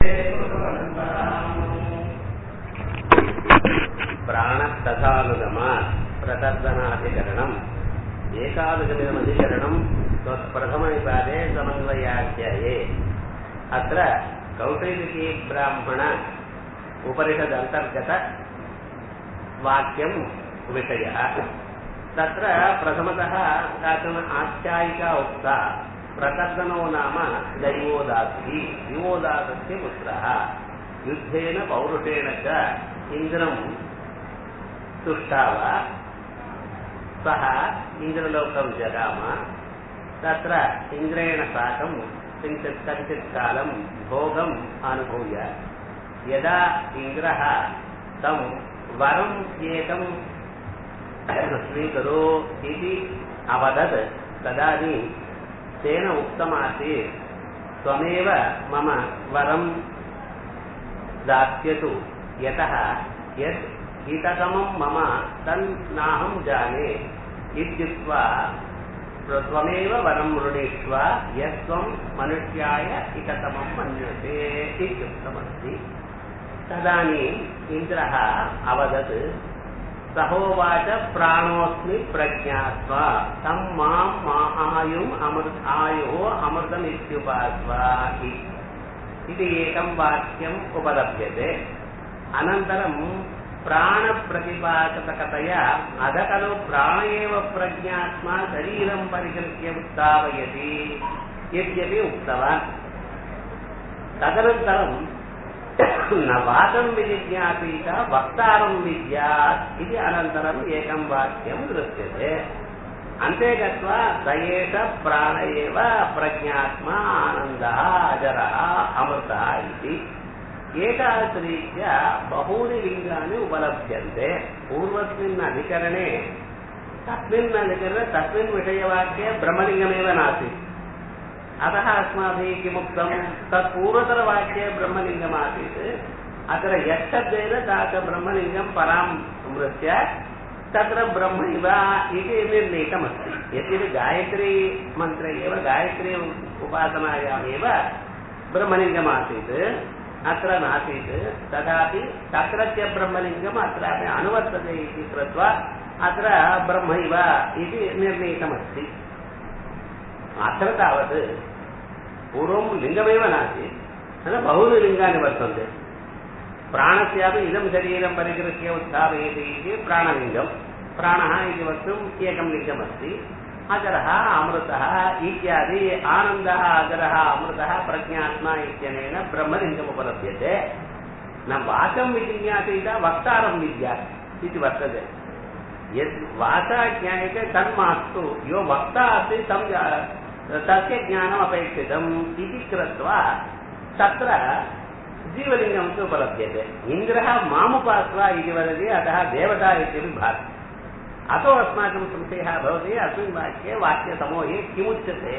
प्राणस्तथानुगमात् प्रतर्दनाधिकरणम् एकादशमिदमधिकरणम् प्रथमनिपादे समन्वयाध्याये अत्र कौटैलिकी ब्राह्मण उपनिषदन्तर्गत वाक्यम् विषयः तत्र प्रथमतः काचन आख्यायिका उक्ता प्रकर्दनो नाम दैवोदासी दिवोदासस्य पुत्रः युद्धेन पौरुषेण च इन्द्रम् तुष्टाव सः इन्द्रलोकं जगाम तत्र इन्द्रेण साकं किञ्चित् कञ्चित् कालं भोगम् अनुभूय यदा इन्द्रः तं वरम् एकं स्वीकुरु इति अवदत् तदानीं तेन उक्तमासीत् त्वमेव मम वरं दास्यतु यतः यत् हिततमं मम तन्नाहं जाने इत्युक्त्वा त्वमेव वरं वृणीष्व यत्त्वं मनुष्याय हिततमं मन्यते इत्युक्तमस्ति तदानीम् इन्द्रः अवदत् सहोवाच प्राणोऽस्मि प्रज्ञास्व तं मां आयुम् अमृ आयुः अमृतमित्युपास्व इति एकं वाक्यम् उपलभ्यते अनन्तरं प्राणप्रतिपादकतया अध खलु प्राण एव प्रज्ञात्मा शरीरं परिकृत्य उत्थापयति इत्यपि उक्तवान् तदनन्तरं न वादं विजिज्ञासीत वक्तारं विद्यात् इति अनन्तरम् एकं वाक्यं दृश्यते अन्ते गत्वा स एष प्राण एव प्रज्ञात्मा आनन्दः अजरः अमृतः इति एतादृशरीत्या बहूनि लिङ्गानि उपलभ्यन्ते पूर्वस्मिन् अधिकरणे तस्मिन् अधिकरणे तस्मिन् विषयवाक्ये ब्रह्मलिङ्गमेव नासीत् अतः अस्माभिः किमुक्तं तत् पूर्वतरवाक्ये ब्रह्मलिङ्गमासीत् अत्र यशब्देन तादृश ब्रह्मलिङ्गं परां स्मृत्य तत्र ब्रह्मैव इति निर्णीतमस्ति यद्यपि गायत्री मन्त्रे एव गायत्री उपासनायामेव ब्रह्मलिङ्गमासीत् अत्र नासीत् तथापि तत्रत्य ब्रह्मलिङ्गम् अत्रापि अनुवर्तते इति कृत्वा अत्र ब्रह्मैव इति निर्णीतमस्ति अत्र तावत् पूर्वं लिङ्गमेव नासीत् तदा बहूनि लिङ्गानि वर्तन्ते प्राणस्यापि इदं शरीरं परिकृत्य उत्थापयति इति प्राणलिङ्गं प्राणः इति वक्तुम् एकं लिङ्गमस्ति अजरः अमृतः इत्यादि आनन्दः अजरः अमृतः प्रज्ञात्मा इत्यनेन ब्रह्मलिङ्गम् उपलभ्यते न वाचं विजिज्ञासीत वक्तारं विद्यात् इति वर्तते यत् वाचा ज्ञायते तन्मास्तु यो वक्ता अस्ति तं तस्य ज्ञानम् अपेक्षितम् इति कृत्वा तत्र जीवलिङ्गं तु उपलभ्यते इन्द्रः मामुपास्व इति वदति अतः देवता इत्यपि भाति अतो अस्माकं संशयः भवति अस्मिन् वाक्ये वाक्यसमूहे किमुच्यते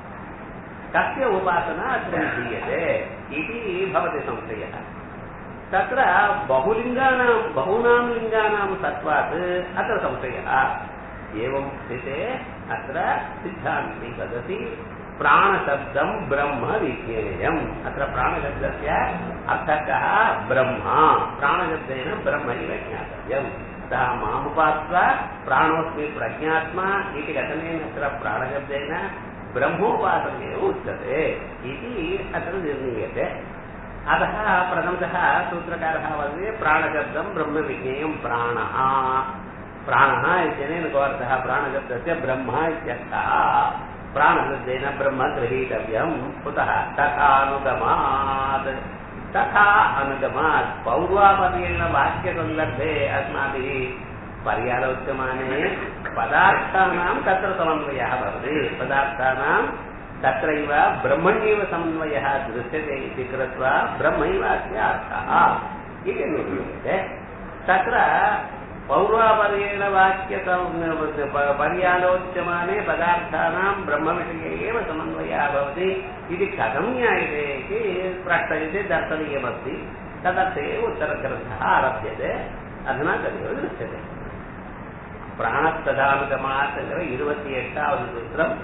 कस्य उपासना अत्र विधीयते इति भवति संशयः तत्र बहुलिङ्गानां बहूनां लिङ्गानां सत्त्वात् अत्र संशयः एवं स्थिते अत्र सिद्धान्ति वदति प्राणशब्दं ब्रह्म विज्ञेयम् अत्र प्राणशब्दस्य अर्थः कः ब्रह्म प्राणशब्देन ब्रह्मैव ज्ञातव्यम् सः मामुपास्व प्राणोऽस्मि प्रज्ञात्मा इति कथनेन अत्र प्राणशब्देन ब्रह्मोपासनमेव उच्यते इति अत्र निर्णीयते अतः प्रथमतः सूत्रकारः वदति प्राणशब्दं ब्रह्मविज्ञेयं प्राणः प्राणः इत्यनेन को अर्थः प्राणशब्दस्य ब्रह्म इत्यर्थः प्राणशब्देन ब्रह्म गृहीतव्यम् कुतः तथानुगमात् तथा अनुगमात् पौर्वापर्येण वाक्यसन्दर्भे अस्माभिः पर्यालोच्यमाने पदार्थानां तत्र समन्वयः भवति पदार्थानां तत्रैव ब्रह्मण्येव समन्वयः दृश्यते इति कृत्वा ब्रह्मैव अस्य अर्थः इति निर्णीयते तत्र पौर्वापर्येण वाक्य पर्यालोच्यमाने पदार्थानां ब्रह्मविषये एव समन्वयः भवति इति कथं ज्ञायते इति प्रष्टयते दर्शनीयमस्ति तदर्थेव उत्तरग्रन्थः आरभ्यते अधुना तदेव दृश्यते பிராணத்ததானுகமாத்துங்கிற இருபத்தி எட்டாவது சூத்திரம்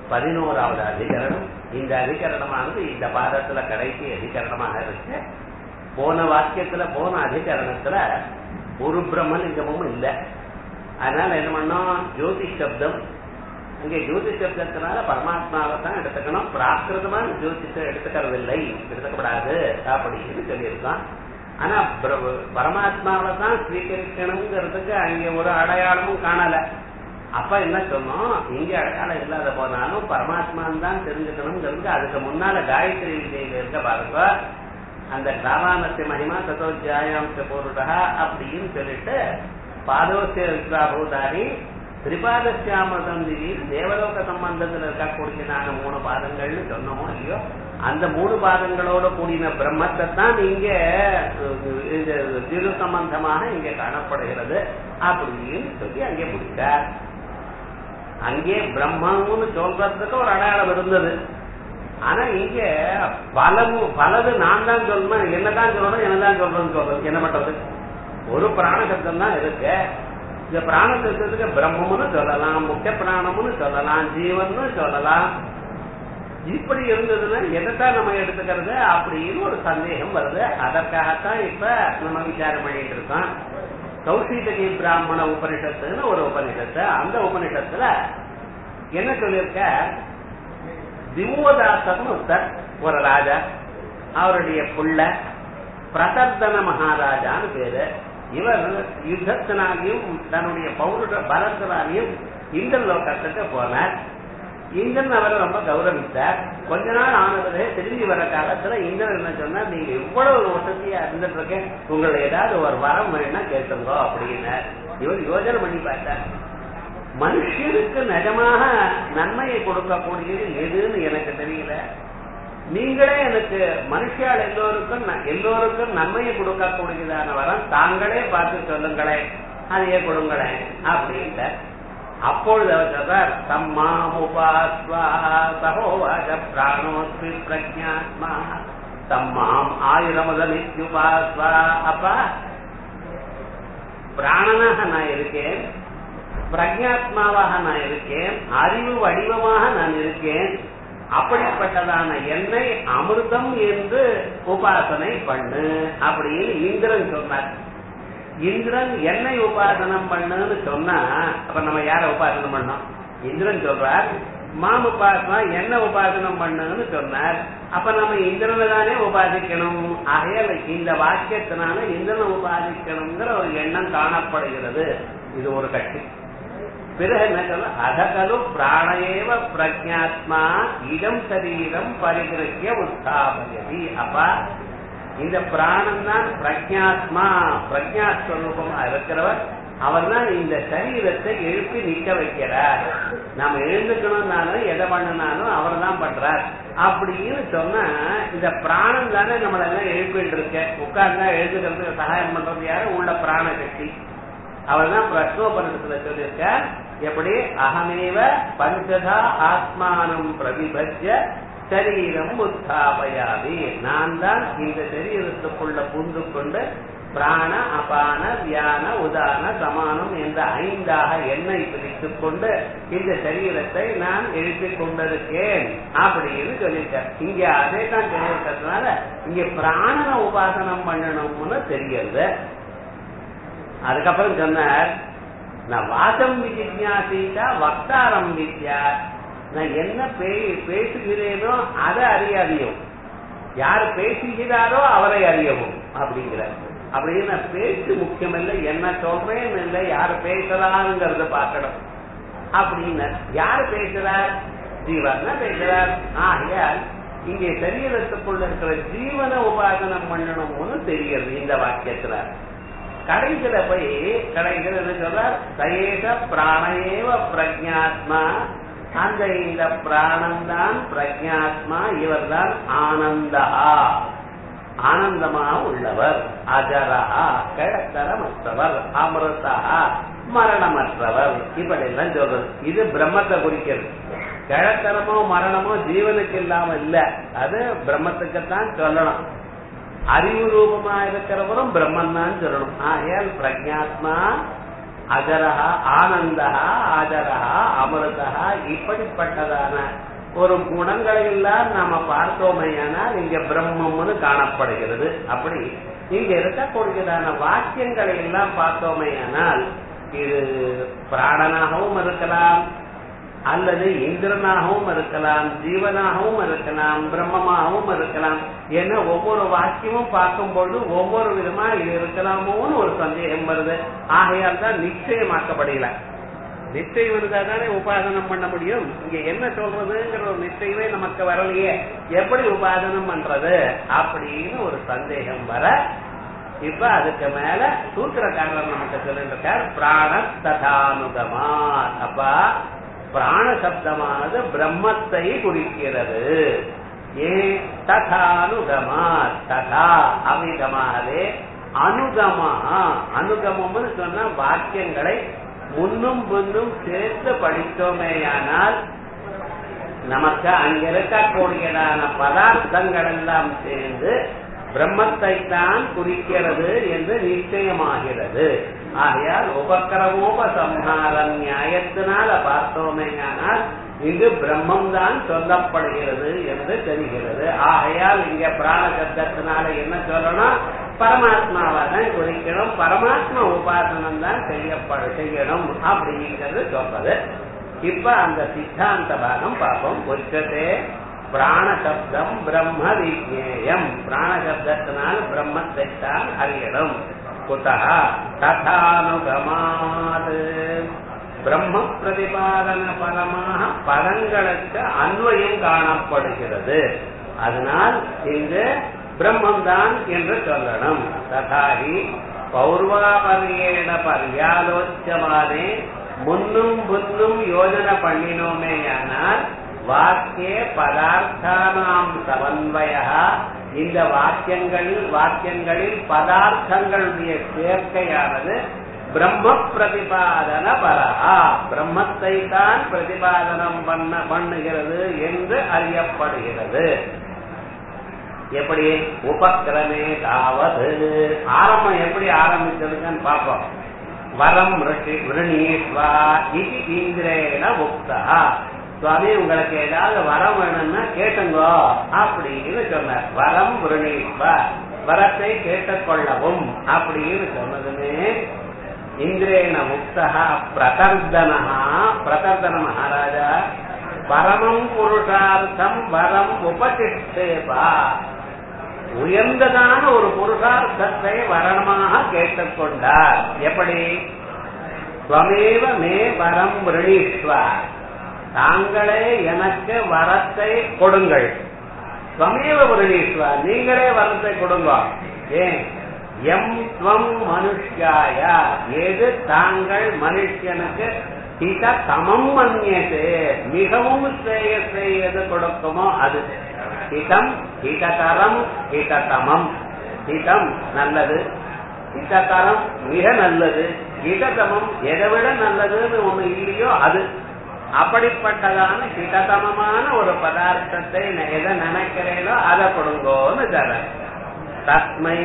பதினோராவது அதிகரணம் இந்த அதிகரணமானது இந்த பாதத்துல கடைசி அதிகரணமாக இருக்கு போன வாக்கியத்துல போன அதிகரணத்துல ஒரு பிரம்மலிங்கமும் இல்லை அதனால என்ன பண்ணோம் ஜோதி சப்தம் அங்கே ஜோதி சப்தத்தினால பரமாத்மாவை தான் எடுத்துக்கணும் பிராகிருதமான ஜோதிஷத்தை எடுத்துக்கிறதில்லை எடுத்துக்கப்படாது அப்படின்னு சொல்லியிருக்கான் ஆனா பரமாத்மாவை தான் ஸ்வீகரிக்கணுங்கிறதுக்கு அங்கே ஒரு அடையாளமும் காணல அப்ப என்ன சொன்னோம் இங்க அடையாளம் இல்லாத போனாலும் பரமாத்மான் தான் தெரிஞ்சுக்கணுங்கிறது அதுக்கு முன்னால காயத்ரி விஜயில இருக்க பாருங்க அந்த கிராமானத்தை மகிமா தத்தோஜாயாம்ச பொருடா அப்படின்னு சொல்லிட்டு பாதோசிய விஸ்வாபூதாரி திரிபாதசியாமிரதம் திடீர் தேவலோக சம்பந்தத்தில் இருக்கக்கூடியதான மூணு பாதங்கள்னு சொன்னோமோ இல்லையோ அந்த மூணு பாதங்களோட கூடின பிரம்மத்தை தான் இங்க இந்த திரு சம்பந்தமாக இங்க காணப்படுகிறது அப்படின்னு சொல்லி அங்கே முடிச்சார் அங்கே பிரம்மம்னு சொல்றதுக்கு ஒரு அடையாளம் இருந்தது ஆனா இங்க பலமும் பலது நான் தான் சொல்லணும் என்னதான் சொல்லணும் என்னதான் சொல்லணும்னு சொல்றது என்ன பண்றது ஒரு பிராண சப்தம் தான் இருக்கு இந்த பிராண சப்தத்துக்கு பிரம்மம்னு சொல்லலாம் முக்கிய பிராணம்னு சொல்லலாம் ஜீவன் சொல்லலாம் இப்படி இருந்ததுன்னா எதைத்தான் நம்ம எடுத்துக்கிறது அப்படின்னு ஒரு சந்தேகம் வருது அதற்காகத்தான் இப்ப நம்ம விசாரம் பண்ணிட்டு இருக்கோம் கௌசிதகி பிராமண உபனிஷத்துன்னு ஒரு உபனிஷத்து அந்த உபனிஷத்துல என்ன சொல்லியிருக்க திவோதாசன் ஒருத்தர் ஒரு ராஜா அவருடைய புள்ள பிரசர்தன மகாராஜான்னு பேரு இவர் யுத்தத்தினாலையும் தன்னுடைய பௌருட பலத்தினாலையும் இந்த லோகத்துக்கு போனார் இந்திரன் அவரை ரொம்ப கௌரவித்தார் கொஞ்ச நாள் ஆனவரே திரும்பி வர காலத்துல இந்திரன் என்ன சொன்னார் நீங்க இவ்வளவு வசதியா இருந்துட்டு இருக்கேன் உங்களை ஏதாவது ஒரு வரம் வேணா கேட்டுங்க அப்படின்னு இவர் யோஜனை பண்ணி பார்த்தார் மனுஷனுக்கு நிஜமாக நன்மையை கொடுக்கக்கூடியது எதுன்னு எனக்கு தெரியல நீங்களே எனக்கு மனுஷியால் எல்லோருக்கும் எல்லோருக்கும் நன்மையை கொடுக்கக்கூடியதான வரம் தாங்களே பார்த்து சொல்லுங்களேன் அதையே கொடுங்களேன் அப்படின்ட்டு அப்பொழுது அவர் சொல்றார் தம்மாமுபாஸ்வா சகோவாச பிராணோஸ்மி பிரஜாத்மா தம்மாம் ஆயிரமதமித்யுபாஸ்வா அப்பா பிராணனாக நான் இருக்கேன் பிரஜாத்மாவாக நான் இருக்கேன் அறிவு வடிவமாக நான் இருக்கேன் அப்படிப்பட்டதான என்னை அமிர்தம் என்று உபாசனை பண்ணு அப்படின்னு இந்திரன் சொன்னார் இந்திரன் என்னை உபாசனம் பண்ணுன்னு சொன்னா அப்ப நம்ம யார உபாசனம் பண்ணோம் இந்திரன் சொல்றார் மாம் உபாசனா என்ன உபாசனம் பண்ணுன்னு சொன்னார் அப்ப நம்ம இந்திரனை தானே உபாசிக்கணும் ஆகையால் இந்த வாக்கியத்தினால இந்திரனை உபாசிக்கணுங்கிற ஒரு எண்ணம் காணப்படுகிறது இது ஒரு கட்சி பிறகு என்ன சொல்ல அதகலு பிராணயேவ பிரஜாத்மா இடம் சரீரம் பரிகிரக்கிய உத்தாபயதி அப்பா இந்த பிராணம் தான் பிரஜாத்மா பிரஜாஸ்வரூபமா இருக்கிறவர் அவர் தான் இந்த சரீரத்தை எழுப்பி நிக்க வைக்கிறார் நாம எழுந்துக்கணும்னாலும் எதை பண்ணினாலும் அவர் தான் பண்றார் அப்படின்னு சொன்னா இந்த பிராணம் தானே நம்மள எல்லாம் எழுப்பிட்டு இருக்க உட்கார்ந்தா எழுதுக்கிறதுக்கு சகாயம் பண்றது யாரு உள்ள பிராண சக்தி அவர் தான் பிரஸ்னோபனத்துல சொல்லியிருக்கார் எப்படி அகமேவ பஞ்சதா ஆத்மானம் பிரதிபஜ்ய சரீரம் உத்தாபயாதி நான் தான் இந்த சரீரத்துக்குள்ள புந்து கொண்டு பிராண அபான வியான உதான சமானம் என்ற ஐந்தாக எண்ணெய் பிரித்துக் கொண்டு இந்த சரீரத்தை நான் எழுப்பிக் கொண்டிருக்கேன் அப்படின்னு சொல்லியிருக்கார் இங்க அதே தான் சொல்லியிருக்கிறதுனால இங்க பிராணன உபாசனம் பண்ணணும்னு தெரிகிறது அதுக்கப்புறம் சொன்னார் நான் வாசம் விஜிஜாசிட்டா வக்தாரம் வித்யா நான் என்ன பேசுகிறேனோ அதை அறியாதியும் யார் பேசுகிறாரோ அவரை அறியவும் அப்படிங்கிறார் அப்படின்னு பேச்சு முக்கியம் இல்லை என்ன சொல்றேன்னு இல்லை யார் பேசலாம்ங்கிறத பார்க்கணும் அப்படின்னு யார் பேசுறார் ஜீவன் தான் பேசுறார் ஆகையால் இங்கே சரீரத்துக்குள்ள இருக்கிற ஜீவன உபாசனம் பண்ணணும்னு தெரிகிறது இந்த வாக்கியத்துல கடைசியில போய் கடைசியில் என்ன சொல்றார் சயேச பிராணேவ பிரஜாத்மா அந்த இந்த பிராணம்தான் பிரஜாத்மா இவர்தான் ஆனந்தா ஆனந்தமா உள்ளவர் அஜரா கிழத்தரமற்றவர் அமிர்தா மரணமற்றவர் இப்படி எல்லாம் சொல்றது இது பிரம்மத்தை குறிக்கிறது கிழத்தனமோ மரணமோ ஜீவனுக்கு இல்லாம இல்ல அது பிரம்மத்துக்குத்தான் சொல்லணும் அறிவு ரூபமா இருக்கிறவரும் பிரம்மன் தான் சொல்லணும் ஆகையால் பிரஜாத்மா அஜரஹா ஆனந்தா ஆஜரஹா அமிர்தா இப்படிப்பட்டதான ஒரு குணங்களை எல்லாம் நாம பார்த்தோமையானால் இங்க பிரம்மம்னு காணப்படுகிறது அப்படி இங்க இருக்கக்கூடியதான வாக்கியங்களை எல்லாம் பார்த்தோமையானால் இது பிராணனாகவும் இருக்கலாம் அல்லது இந்திரனாகவும் இருக்கலாம் ஜீவனாகவும் இருக்கலாம் பிரம்மமாகவும் இருக்கலாம் ஏன்னா ஒவ்வொரு வாக்கியமும் பார்க்கும்பொழுது ஒவ்வொரு விதமா இது இருக்கலாமோன்னு ஒரு சந்தேகம் வருது ஆகையால் தான் நிச்சயமாக்கப்படல நிச்சயம் இருந்தா தானே உபாதனம் பண்ண முடியும் இங்க என்ன சொல்றதுங்கிற ஒரு நிச்சயமே நமக்கு வரலையே எப்படி உபாதனம் பண்றது அப்படின்னு ஒரு சந்தேகம் வர இப்ப அதுக்கு மேல சூத்திரக்காரர் நமக்கு சொல்லிட்டு இருக்கார் பிராண ததானுகமா அப்பா பிராண சப்தமானது பிரம்மத்தை குறிக்கிறது ஏன் ததானுகமா ததா அமிகமாகவே அனுகமா அனுகமம்னு சொன்ன வாக்கியங்களை முன்னும் பின்னும் சேர்த்து படித்தோமேயானால் நமக்கு அங்க இருக்கக்கூடியதான பதார்த்தங்கள் எல்லாம் சேர்ந்து பிரம்மத்தை தான் குறிக்கிறது என்று நிச்சயமாகிறது ஆகையால் உபக்கிரமோபசம்ஹார நியாயத்தினால பார்த்தோமேயானால் இங்கு பிரம்மம் தான் சொல்லப்படுகிறது என்று தெரிகிறது ஆகையால் இங்க பிராண சப்தத்தினால என்ன சொல்லணும் பரமாத்மாவை தான் குறிக்கணும் பரமாத்மா உபாசனம் தான் செய்யப்பட செய்யணும் அப்படிங்கிறது சொல்றது இப்ப அந்த சித்தாந்த பாகம் பார்ப்போம் உச்சத்தே பிராண சப்தம் பிரம்ம விஜேயம் பிராண சப்தத்தினால் பிரம்மத்தை தான் அறியணும் குதா ததானுகமாது பிரம்ம பிரதிபாதன பலமாக பலங்களுக்கு அன்வயம் காணப்படுகிறது அதனால் இங்கு பிரம்மம்தான் என்று சொல்லணும் ததாகி பௌர்வாபரியேன பர்யாலோச்சமானே முன்னும் முன்னும் யோஜனை பண்ணினோமேயானால் வாக்கிய பதார்த்தானாம் சமன்வய இந்த வாக்கியங்களில் வாக்கியங்களில் பதார்த்தங்களுடைய சேர்க்கையானது பிரம்ம பிரதிபாதன பரஹா பிரம்மத்தை தான் பிரதிபாதனம் பண்ண பண்ணுகிறது என்று அறியப்படுகிறது எப்படி உபக்கிரமே தாவது ஆரம்பம் எப்படி ஆரம்பிச்சதுன்னு பார்ப்போம் வரம் விருணீஸ்வா இது இந்திரேன உக்தா சுவாமி உங்களுக்கு ஏதாவது வரம் வேணும்னா கேட்டுங்கோ அப்படின்னு சொன்னார் வரம் விருணீஸ்வா வரத்தை கேட்டுக்கொள்ளவும் அப்படின்னு சொன்னதுமே இந்திரேன முக்தா பிரதர்தனா பிரதர்தன மகாராஜா பரமம் புருஷார்த்தம் வரம் உபதிஷ்டேபா உயர்ந்ததான ஒரு புருஷார்த்தத்தை வரணமாக கேட்டுக்கொண்டார் எப்படி ஸ்வமேவ மே வரம் விரணீஸ்வா தாங்களே எனக்கு வரத்தை கொடுங்கள் ஸ்வமேவ விரணீஸ்வா நீங்களே வரத்தை கொடுங்க ஏன் எம் துவம் மனுஷாய எது தாங்கள் மனுஷனுக்கு ஹித தமம் மன்னியது மிகவும் ஸ்ரேயஸை எது கொடுக்குமோ அது ஹிதம் ஹிததரம் ஹிததமம் ஹிதம் நல்லது ஹிததரம் மிக நல்லது ஹிததமம் எதை விட நல்லதுன்னு ஒண்ணு இல்லையோ அது அப்படிப்பட்டதான ஹிததமமான ஒரு பதார்த்தத்தை எதை நினைக்கிறேனோ அதை கொடுங்கோன்னு தர தஸ்மை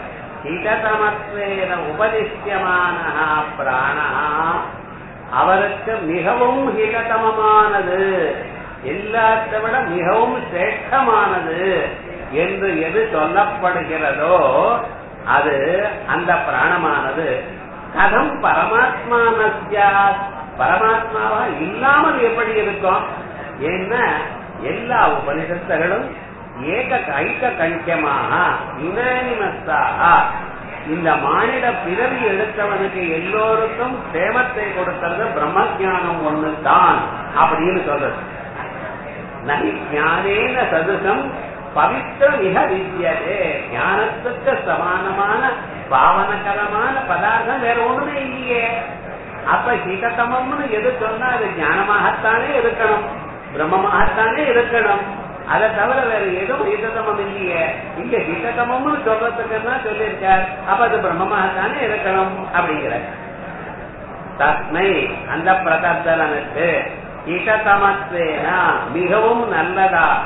ஹிததமத்வேன உபதிஷ்யமான பிராணா அவருக்கு மிகவும் ஹிததமமானது எல்லாத்தை விட மிகவும் சிரேஷ்டமானது என்று எது சொல்லப்படுகிறதோ அது அந்த பிராணமானது கதம் பரமாத்மானஸ்யா பரமாத்மாவா இல்லாமல் எப்படி இருக்கும் ஏன்னா எல்லா உபனிஷத்துகளும் ஏக ஐக்க கணிக்கமாக யுனானிமஸாக இந்த மானிட பிறவி எடுத்தவனுக்கு எல்லோருக்கும் சேமத்தை கொடுக்கிறது பிரம்ம ஜானம் ஒண்ணுதான் அப்படின்னு சொல்றது நகி ஞானேன சதுசம் பவித்திர மிக வித்தியதே ஞானத்துக்கு சமானமான பாவனகரமான பதார்த்தம் வேற ஒண்ணுமே இல்லையே அப்ப ஹிததமம்னு எது சொன்னா அது ஞானமாகத்தானே இருக்கணும் பிரம்மமாகத்தானே இருக்கணும் அதை தவிர வேற எதுவும் ஹிததமம் இல்லையே இங்க ஹிததமம்னு சொல்றதுக்குன்னா சொல்லியிருக்கார் அப்ப அது பிரம்மமாகத்தானே இருக்கணும் அப்படிங்கிற தஸ்மை அந்த பிரதர்தலனுக்கு இகதமத்வேன மிகவும் நல்லதாக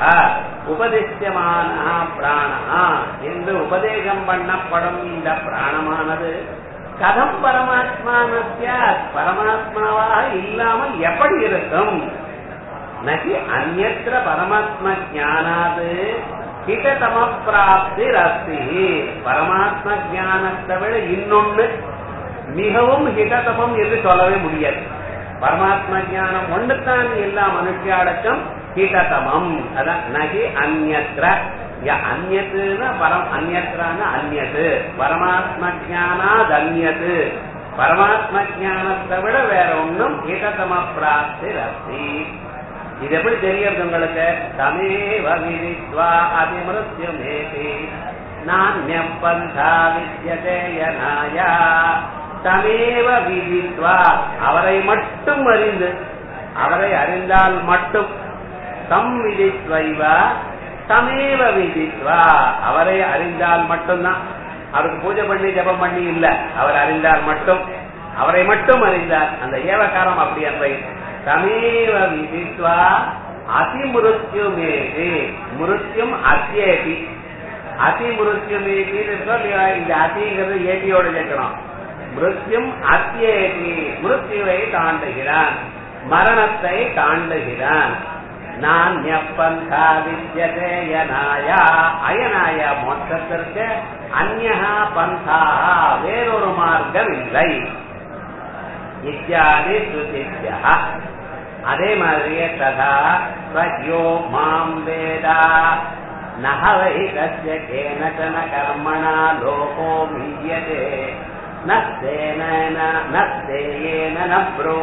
உபதிஷ்யமான பிராணா என்று உபதேசம் பண்ணப்படும் இந்த பிராணமானது கதம் பரமாத்மானஸ்ய பரமாத்மாவாக இல்லாமல் எப்படி இருக்கும் நகி அந்நத்திர பரமாத்ம ஜானாது ஹிததம பிராப்தி ரஸ்தி பரமாத்ம ஜானத்தை விட இன்னொன்னு மிகவும் ஹிததமம் என்று சொல்லவே முடியாது பரமாத்ம ஜானம் ஒண்ணுத்தான் எல்லா மனுஷியாளுக்கும் ஹிததமம் அதான் நகி அந்நத்திர அந்நத்துனா பரம் அந்நத்திரான அந்நது பரமாத்ம ஜானாத் அந்நது பரமாத்ம ஜானத்தை விட வேற ஒன்றும் ஹிததம பிராப்தி ரஸ்தி இது எப்படி தெரியறது உங்களுக்கு தமேவ விதித்வா அதிமிருத்யுமேதி நானியப்பந்தா வித்யதேயனாயா தமேவ விதித்வா அவரை மட்டும் அறிந்து அவரை அறிந்தால் மட்டும் தம் விதித்வைவா தமேவ விதித்வா அவரை அறிந்தால் மட்டும்தான் அவருக்கு பூஜை பண்ணி ஜபம் பண்ணி இல்ல அவர் அறிந்தால் மட்டும் அவரை மட்டும் அறிந்தார் அந்த ஏவகாரம் அப்படி அன்றை தமேவ விதித்வா அதிமுருத்யுமேதி முருத்யும் அத்தியேதி அதிமுருத்யுமேதி இந்த அதிங்கிறது ஏட்டியோட சேர்க்கணும் மிருத்யும் அத்தியேதி மிருத்யுவை தாண்டுகிறான் மரணத்தை தாண்டுகிறான் நான் எப்பந்தா வித்யதேயனாயா அயனாய மோட்சத்திற்கு அந்நா பந்தா வேறொரு மார்க்கம் இல்லை இத்தியாதி ஸ்ருதித்யா அதே மாதிரியே ததா சத்யோ மாம் வேதா நகவை கஸ்ய கேனச்சன கர்மணா லோகோ மீயதே நஸ்தேன நஸ்தேயேன ந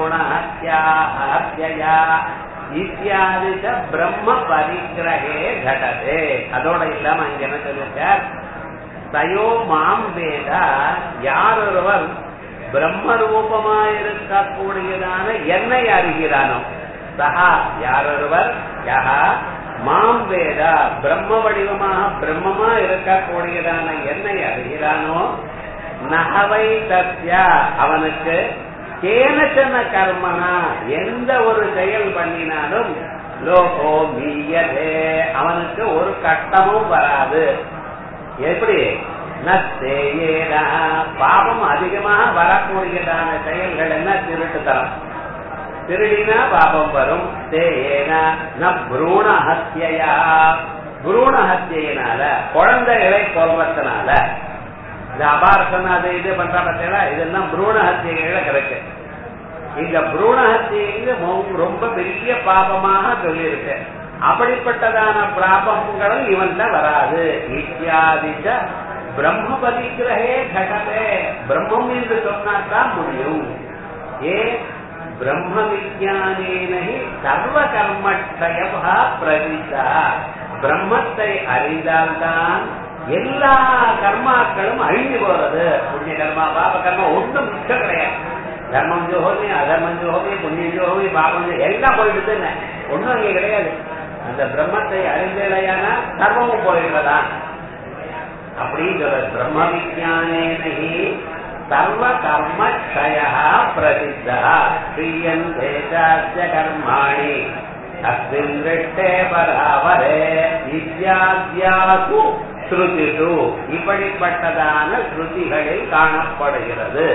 ஹத்யா இத்தியாதி பிரம்ம பரிகிரகே கடதே அதோட இல்லாம அங்க என்ன சொல்லிருக்கார் தயோ மாம் வேதா யார் ஒருவர் பிரம்ம ரூபமாயிருக்கக்கூடியதான என்னை அறிகிறானோ சஹா யார் ஒருவர் யஹா மாம் வேதா பிரம்ம வடிவமாக பிரம்மமா இருக்கக்கூடியதான என்னை அறிகிறானோ நகவை தத்யா அவனுக்கு கேனச்சன கர்மனா எந்த ஒரு செயல் பண்ணினாலும் லோகோ மீயதே அவனுக்கு ஒரு கட்டமும் வராது எப்படி நத்தேயேனா பாவம் அதிகமாக வரக்கூடியதான செயல்கள் என்ன திருட்டுத்தனம் திருடினா பாபம் வரும் தேயேனா ந புரூண ஹத்தியா புரூண ஹத்தியினால குழந்தைகளை கொல்வதனால இந்த அபாரசன் அது இது பண்ற பார்த்தீங்களா இதெல்லாம் புரூண ஹத்தியைகள கிடைக்கு இந்த புரூண ஹத்தியங்க ரொம்ப பெரிய பாபமாக சொல்லியிருக்கு அப்படிப்பட்டதான பிராபங்களும் இவன்ல வராது இத்தியாதிச்ச பிரம்ம பரிகிரகே கடலே பிரம்மம் என்று சொன்னாதான் முடியும் ஏ பிரம்ம விஜானேனி சர்வ கர்மட்சயபா பிரதிதா பிரம்மத்தை அறிந்தால்தான் எல்லா கர்மாக்களும் அழிஞ்சு போறது புண்ணிய கர்மா பாப கர்மா ஒன்றும் மிச்சம் கிடையாது தர்மம் ஜோகோமி அதர்மம் ஜோகோமி புண்ணியம் ஜோகோமி பாபம் எல்லாம் போயிடுது ஒன்றும் அங்கே கிடையாது அந்த பிரம்மத்தை அறிந்தலையான சர்வமும் போயிடுறதா அப்படிங்கிற பிரம்ம விஜானேனி சர்வ கர்ம க்ஷய பிரசித்தா பிரியன் தேசாஸ்ய கர்மாணி அஸ்மின் திருஷ்டே பராவரே இத்தியாத்யாசு ஸ்ருதிஷு இப்படிப்பட்டதான ஸ்ருதிகளில் காணப்படுகிறது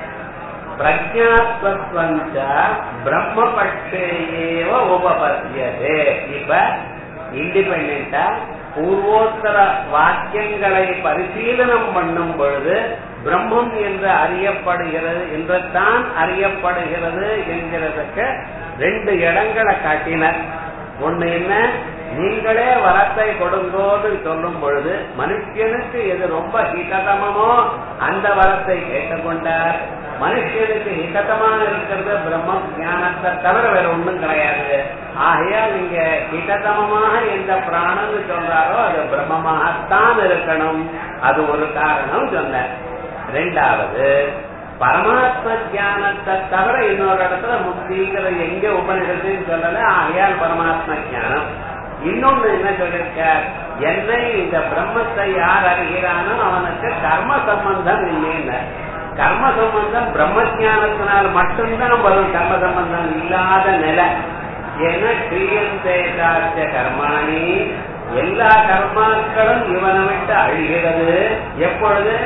பிரஜாத்வஞ்ச பிரம்மபட்சேயேவ உபபத்தியதே இப்ப இண்டிபெண்டா பூர்வோத்தர வாக்கியங்களை பரிசீலனம் பண்ணும் பொழுது பிரம்மம் என்று அறியப்படுகிறது என்று தான் அறியப்படுகிறது என்கிறதுக்கு ரெண்டு இடங்களை காட்டினர் ஒண்ணு என்ன நீங்களே வரத்தை கொடுங்கோடு சொல்லும் பொழுது மனுஷனுக்கு எது ரொம்ப ஹிததமோ அந்த வரத்தை கேட்டுக்கொண்டார் மனுஷனுக்கு ஹிததமான இருக்கிறது பிரம்ம ஞானத்தை தவிர வேற ஒண்ணும் கிடையாது ஆகையால் நீங்க ஹிததமமாக எந்த பிராணம் சொல்றாரோ அது பிரம்மமாகத்தான் இருக்கணும் அது ஒரு காரணம் சொன்ன ரெண்டாவது பரமாத்ம ஜானத்தை தவிர இன்னொரு இடத்துல முக்திங்கிற எங்க உபநிஷத்தையும் சொல்லல ஆகையால் பரமாத்ம ஜானம் இன்னொன்னு என்ன சொல்லிருக்கார் என்னை இந்த பிரம்மத்தை யார் அறிகிறானோ அவனுக்கு கர்ம சம்பந்தம் இல்லைன்னு கர்ம சம்பந்தம் பிரம்ம ஜானத்தினால் மட்டும்தான் வரும் கர்ம சம்பந்தம் இல்லாத நிலை ஏன்னா கிரியந்தேகாச்ச கர்மாணி எல்லா கர்மாக்களும் இவனை விட்டு அழிகிறது எப்பொழுது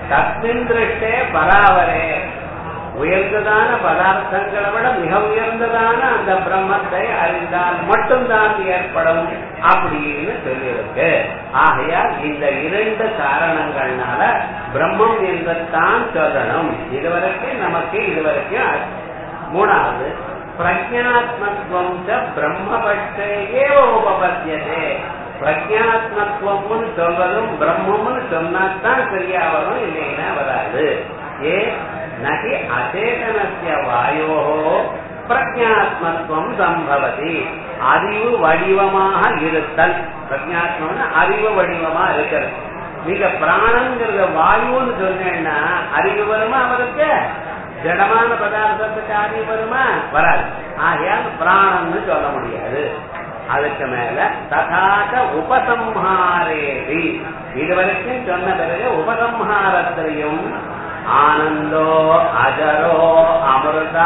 தஸ்மின் திருஷ்டே பராவரே உயர்ந்ததான பதார்த்தங்களை விட மிக உயர்ந்ததான அந்த பிரம்மத்தை அறிந்தால் மட்டும்தான் ஏற்படும் அப்படின்னு சொல்லியிருக்கு ஆகையால் இந்த இரண்டு காரணங்கள்னால பிரம்மம் என்றுதான் சொல்லணும் இதுவரைக்கும் நமக்கு இதுவரைக்கும் மூணாவது பிரஜாத்மத்துவம் பிரம்மபட்சே உபபத்தியதே பிரஜாத்மத்துவம்னு சொல்வதும் பிரம்மம்னு சொன்னாத்தான் சரியா வரும் இல்லைன்னா வராது ஏ நகி அச்சேதனசிய வாயோ பிரஜாத்மத்துவம் சம்பவதி அறிவு வடிவமாக இருத்தல் பிரஜாத்மம்னா அறிவு வடிவமா இருக்கிறது நீங்க பிராணங்கிறத வாயுன்னு சொன்னேன்னா அறிவு வருமா அவருக்கு ஜடமான பதார்த்தத்துக்கு அறிவு வருமா வராது ஆகையால் பிராணம்னு சொல்ல முடியாது அதுக்கு மேல ததாக உபசம்ஹாரேதி இதுவரைக்கும் சொன்ன பிறகு உபசம்ஹாரத்திலையும் ஆனந்தோ அஜரோ அமிர்தா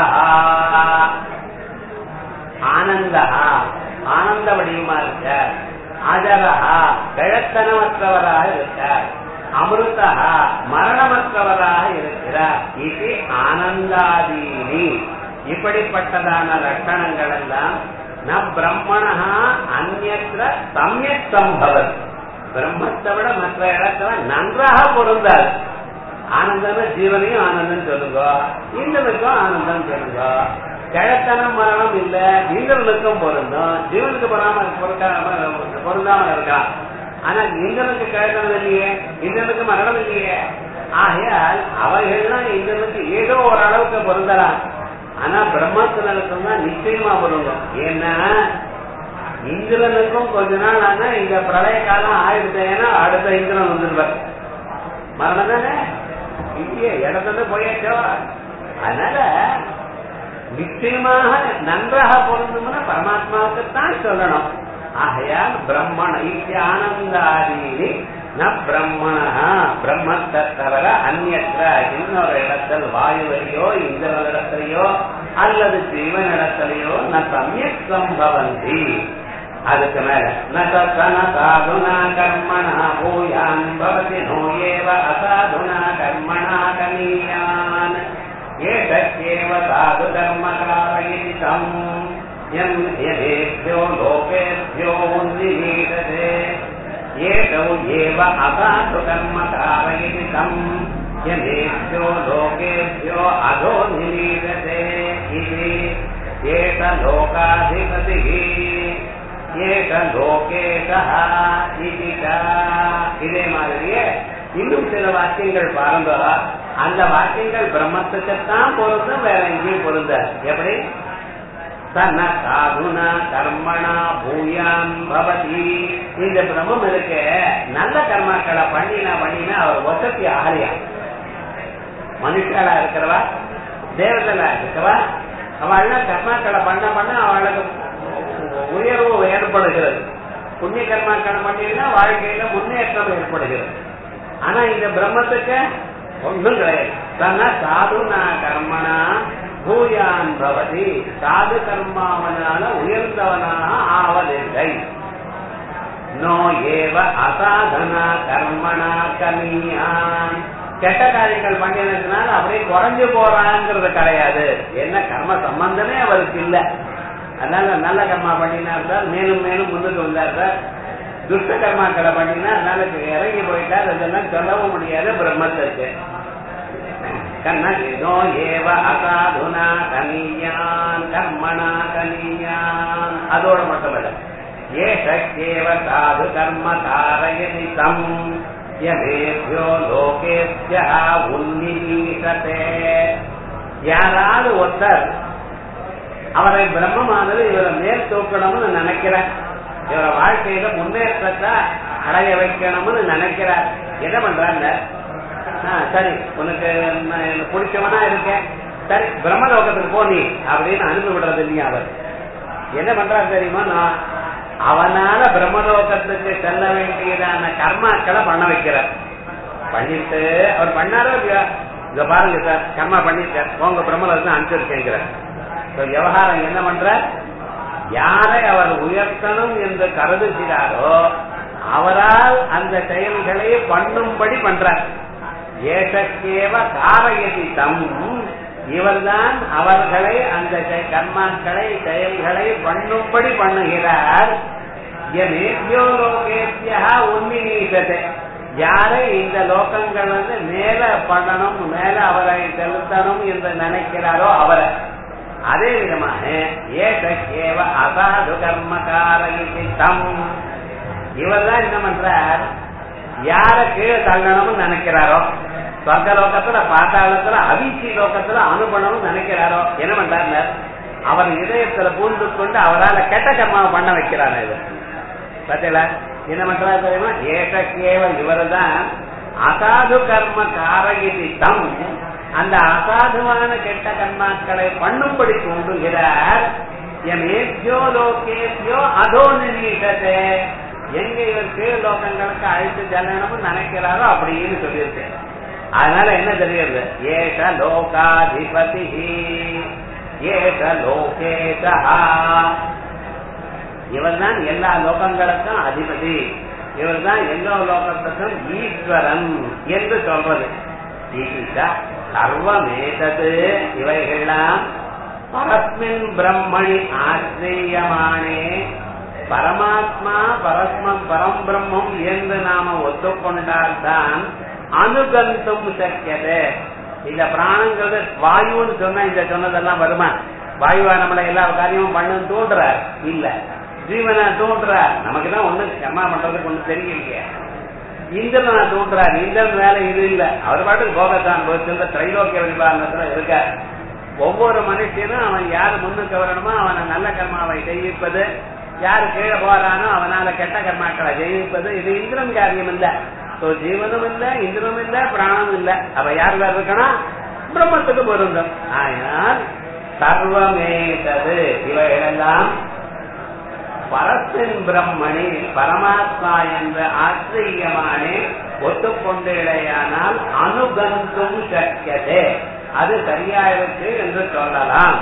ஆனந்தா ஆனந்த வடிவமா இருக்க அஜரஹா கிழத்தனமற்றவராக இருக்கார் அமிர்தா மரணமற்றவராக இருக்கிறார் இது ஆனந்தாதீனி இப்படிப்பட்டதான லட்சணங்கள் எல்லாம் ந பிரம்மணா அந்நத்திர சமயக் சம்பவம் பிரம்மத்தை விட மற்ற இடத்துல நன்றாக பொருந்தாது ஆனந்தம் ஜீவனையும் ஆனந்தம் சொல்லுங்க இந்திரனுக்கும் ஆனந்தம் சொல்லுங்க கிழத்தனம் மரணம் இல்ல இந்திரனுக்கும் பொருந்தும் ஜீவனுக்கு பொறாம பொருந்தாம இருக்கான் ஆனா இந்திரனுக்கு கிழத்தனம் இல்லையே இந்திரனுக்கு மரணம் இல்லையே ஆகையால் அவைகள்லாம் இந்திரனுக்கு ஏதோ ஒரு அளவுக்கு பொருந்தலாம் ஆனா பிரம்மத்தினருக்கும் தான் நிச்சயமா பொருந்தும் ஏன்னா இந்திரனுக்கும் கொஞ்ச நாள் ஆனா இந்த பிரளய காலம் ஆயிடுச்சேன்னா அடுத்த இந்திரன் வந்துருவார் மரணம் தானே இல்லையே இடத்துல போயாச்சோ அதனால நிச்சயமாக நன்றாக பொருந்தும்னா பரமாத்மாவுக்குத்தான் சொல்லணும் ஆகையால் பிரம்மண ஆனந்தாதீனி ந பிரம்மணா பிரம்மத்தை தவிர அந்நற்ற இன்னொரு இடத்தில் வாயுவையோ இந்த இடத்திலேயோ அல்லது ஜீவன் இடத்திலேயோ ந சமயக் சம்பவந்தி அதுக்கு மேல நன சாதுனா கர்மணா பூயான் பவதி நோ ஏவ அசாதுனா கர்மணா கனீயான் ஏதேவ சாது கர்ம காரயிதம் எம் யதேभ्यो லோகேभ्यो உன்னிஹீததே ஏதௌ ஏவ அசாது கர்ம காரயிதம் யதேभ्यो லோகேभ्यो அதோ நிலீததே இது ஏக லோகாதிபதிः ஏக லோகேஷா இதே மாதிரியே இன்னும் சில வாக்கியங்கள் பாருங்க அந்த வாக்கியங்கள் பிரம்மத்துக்குத்தான் பொருந்தும் வேற எங்கேயும் பொருந்த எப்படி தன்ன சாதுனா கர்மணா பூயான் பவதி இந்த பிரம்மம் இருக்க நல்ல கர்மாக்களை பண்ணினா பண்ணினா அவர் வசதி ஆகலையா மனுஷாலா இருக்கிறவா தேவதலா இருக்கிறவா அவள்லாம் கர்மாக்களை பண்ண பண்ண அவளுக்கு உயர்வு ஏற்படுகிறது புண்ணிய கர்மாக்கள் பண்ணினா வாழ்க்கையில முன்னேற்றம் ஏற்படுகிறது ஆனா இந்த பிரம்மத்துக்கு ஒன்றும் கிடையாது தன்ன சாதுனா கர்மனா பூயான் பவதி சாது கர்மாவனால உயர்ந்தவனாக ஆவதில்லை நோ ஏவ அசாதனா கர்மனா கனியான் கெட்ட காரியங்கள் பண்ணினதுனால அப்படியே குறைஞ்சு போறாங்கிறது கிடையாது என்ன கர்ம சம்பந்தமே அவருக்கு இல்லை அதனால நல்ல கர்மா பண்ணினார் சார் மேலும் மேலும் முன்னுக்கு வந்தார் சார் துஷ்ட கர்மாக்களை பண்ணினா அதனால இறங்கி போயிட்டார் அதெல்லாம் சொல்லவும் முடியாது பிரம்மத்திற்கு கண்ணோ ஏவ அசாதுனா கனியான் கர்மனா கனியான் அதோட மட்டுமல்ல ஏஷேவ சாது கர்ம காரயதி தம் யமேபியோ லோகேபிய உன்னிலீசதே யாராவது ஒருத்தர் அவரை பிரம்மமானது இவரை மேல் தூக்கணும்னு நினைக்கிறார் இவரை வாழ்க்கையில முன்னேற்றத்தை அடைய வைக்கணும்னு நினைக்கிறார் என்ன பண்றாங்க சரி உனக்கு நான் பிடிச்சவனா இருக்கேன் சரி பிரம்மலோகத்துக்கு போ நீ அப்படின்னு அனுப்பி விடுறது இல்லையா அவர் என்ன பண்றாரு தெரியுமா நான் அவனால பிரம்மலோகத்துக்கு செல்ல வேண்டியதான கர்மாக்களை பண்ண வைக்கிறார் பண்ணிட்டு அவர் பண்ணாரோ இல்லையா இத பாருங்க சார் கர்மா பண்ணிருக்கார் உங்க பிரம்மலோகத்தை அனுப்பிச்சிருக்கேங்கிறார் விவகாரம் என்ன பண்ற யாரை அவர் உயர்த்தணும் என்று கருதுகிறாரோ அவரால் அந்த செயல்களை பண்ணும்படி பண்றார் ஏஷக்கேவ காரயதி தம் இவர்தான் அவர்களை அந்த செ- கர்மாக்களை செயல்களை பண்ணும்படி பண்ணுகிறார் எமேத்யோ லோகேத்யா உன்னிநீசத்தை யாரை இந்த லோகங்கள் வந்து மேல பண்ணணும் மேல அவரை செலுத்தணும் என்று நினைக்கிறாரோ அவரை அதே விதமாக ஏகேவ அசாது கர்மகாரகி தம் இவர் தான் என்ன பண்றார் யார கீழே தள்ளணும்னு நினைக்கிறாரோ சொர்க்க லோகத்துல பாத்தாளத்துல அவிச்சி லோகத்துல அனுபவம் நினைக்கிறாரோ என்ன பண்றாரு அவர் இதயத்துல பூந்து கொண்டு அவரால் கெட்ட கர்மாவை பண்ண வைக்கிறார் இது பார்த்தீங்களா என்ன பண்றாரு தெரியுமா ஏகக்கேவ இவர்தான் அசாது கர்ம காரகிதி தம் அந்த அசாதுவான கெட்ட கர்மாக்களை பண்ணும்படி தூண்டுகிறார் எம் ஏத்தியோ லோகேத்தியோ அதோ நிர்ணயிட்டதே எங்க இவர் கீழ் லோகங்களுக்கு அழைத்து செல்லணும்னு நினைக்கிறாரோ அப்படின்னு சொல்லியிருக்கு அதனால என்ன தெரியுது ஏஷ லோகாதிபதி ஏஷ லோகேஷா இவர் தான் எல்லா லோகங்களுக்கும் அதிபதி இவர் தான் எல்லா லோகத்துக்கும் ஈஸ்வரன் என்று சொல்றது ஈஷா சர்வமேதது இவைகள்லாம் பரஸ்மின் பிரம்மணி ஆசிரியமானே பரமாத்மா பரஸ்மம் பரம் பிரம்மம் என்று நாம ஒத்துக்கொண்டால்தான் அனுகந்தும் சக்கியது இந்த பிராணங்கிறது வாயுன்னு சொன்னா இந்த சொன்னதெல்லாம் வருமா வாயுவா நம்மளை எல்லா காரியமும் பண்ணுன்னு தோன்றார் இல்ல ஜீவனா தோன்றார் நமக்கு தான் ஒண்ணு கர்மா பண்றதுக்கு ஒண்ணு தெரியலையே இந்திரனா தோன்றார் இந்திரன் வேலை இது இல்ல அவர் பாட்டுக்கு போகத்தான் போச்சு திரைலோக்கிய விபாகத்துல இருக்கார் ஒவ்வொரு மனுஷனும் அவன் யார் முன்னுக்கு வரணுமோ அவனை நல்ல கர்மாவை செய்விப்பது யாரு கீழே போறானோ அவனால கெட்ட கர்மாக்களை ஜெயிப்பது இது இந்திரன் காரியம் இல்ல சோ ஜீவனும் இல்ல இந்திரனும் இல்ல பிராணமும் இல்ல அவ யார் வேற இருக்கணும் பிரம்மத்துக்கு பொருந்தும் ஆனால் சர்வமேதது இவைகளெல்லாம் பரத்தின் பிரம்மணி பரமாத்மா என்ற ஆச்சரியமானே ஒத்துக்கொண்டேயானால் அனுகந்தும் சக்கியதே அது சரியா இருக்கு என்று சொல்லலாம்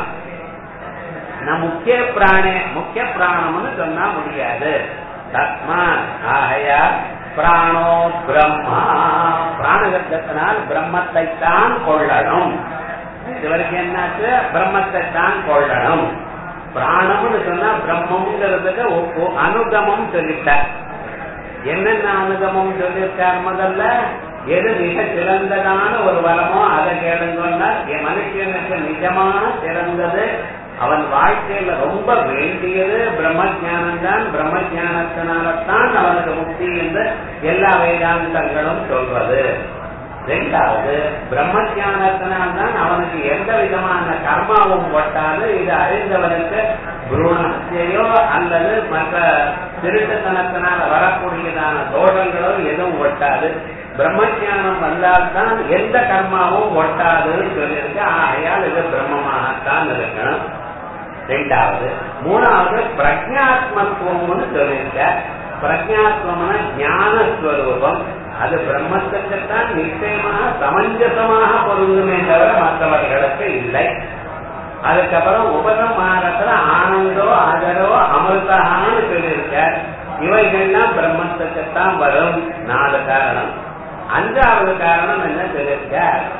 நான் முக்கிய பிராணே முக்கிய பிராணம்னு சொன்னா முடியாது தத்மா ஆகையா பிராணோ பிரம்மா பிராணகத்தினால் பிரம்மத்தை தான் கொள்ளணும் இதுவரைக்கும் என்னாச்சு பிரம்மத்தை தான் கொள்ளணும் பிராணம்னு சொன்னா பிரம்மங்கிறதுக்கு ஒப்பு- அனுகமம் சொல்லிட்டார் என்னென்ன அனுகமம் சொல்லியிருக்கார் முதல்ல எது மிக சிறந்ததான ஒரு வரமோ அதை கேளுங்கன்னா என் மனுஷனுக்கு நிஜமான சிறந்தது அவன் வாழ்க்கையில ரொம்ப வேண்டியது பிரம்ம ஞானம் தான் பிரம்ம ஞானத்தினால்தான் அவனுக்கு முக்தி என்று எல்லா வேதாந்தங்களும் சொல்வது ரெண்டாவது பிரம்ம ஞானத்தினால்தான் அவனுக்கு எந்த விதமான கர்மாவும் ஒட்டாது இது அறிந்தவனுக்கு புருணத்தையோ அல்லது மற்ற திருட்டுத்தனத்தினால வரக்கூடியதான தோஷங்களோ எதுவும் ஒட்டாது பிரம்மஞானம் வந்தால்தான் எந்த கர்மாவும் ஒட்டாதுன்னு சொல்லியிருக்கு ஆகையால் இது பிரம்மமாகத்தான் இருக்கணும் ரெண்டாவது மூணாவது பிரஜாத்மத்துவம்னு சொல்லியிருக்க பிரஜாத்வம்னா ஞானஸ்வரூபம் அது பிரம்மத்துக்குத்தான் நிச்சயமாக சமஞ்சசமாக பொருந்துமே தவிர மற்றவர்களுக்கு இல்லை அதுக்கப்புறம் உபதமானத்துல ஆனந்தோ அகரோ அமிர்தகான்னு சொல்லியிருக்க இவைகள்லாம் பிரம்மத்துக்குத்தான் வரும் நாலு காரணம் அஞ்சாவது காரணம் என்ன சொல்லியிருக்க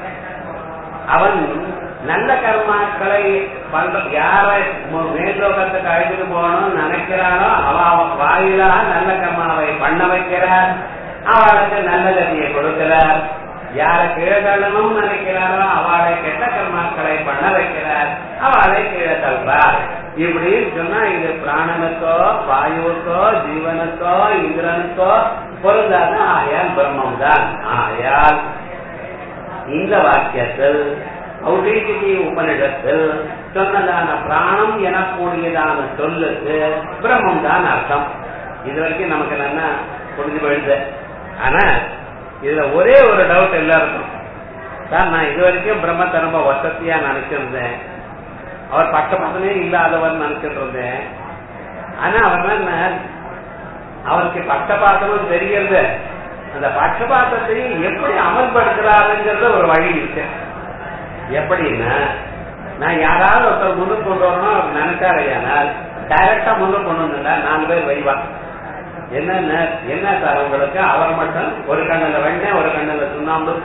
அவன் நல்ல கர்மாக்களை பண்ற யாரை மு- மேலோகத்துக்கு அழைச்சிட்டு போகணும்னு நினைக்கிறானோ அவ அவன் வாயிலாக நல்ல கர்மாவை பண்ண வைக்கிறார் அவளுக்கு நல்ல கதியை கொடுக்கிறார் யாரை கீழதள்ளணும் நினைக்கிறாரோ அவளை கெட்ட கர்மாக்களை பண்ண வைக்கிறார் அவளை கீழே தள்ளுறார் இப்படின்னு சொன்னா இது பிராணனுக்கோ வாயுவுக்கோ ஜீவனுக்கோ இந்திரனுக்கோ பொருந்தாத ஆயால் பிரம்மம் தான் ஆயால் இந்த வாக்கியத்தில் ஔடீகிதி உபனிடத்தில் சொன்னதான பிராணம் எனக்கூடியதான சொல்லுக்கு பிரம்மம் தான் அர்த்தம் இது வரைக்கும் நமக்கு நல்லா புரிஞ்சு போயிடுது ஆனா இதுல ஒரே ஒரு டவுட் எல்லாருக்கும் சார் நான் இது வரைக்கும் பிரம்மத்தை ரொம்ப வசதியா நினைச்சிருந்தேன் அவர் பக்கபக்கமே இல்லாதவர் நினைச்சிட்டு இருந்தேன் ஆனா அவர் என்ன அவருக்கு பக்கபாத்தமும் தெரியறது அந்த பட்சபாத்தத்தையும் எப்படி அமல்படுத்துறாருங்கிறத ஒரு வழி இருக்கு எப்படின்னா நான் யாராவது ஒருத்தர் முன்னுக்கு கொண்டு வரணும் அவர் நினைச்சாரையானால் டைரக்டா முன்னுக்கு கொண்டு வந்துட்டா நாலு பேர் வைவா என்ன என்ன சார் உங்களுக்கு அவர் மட்டும் ஒரு கண்ணுல வெண்ணெய் ஒரு கண்ணுல சுண்ணாம்பு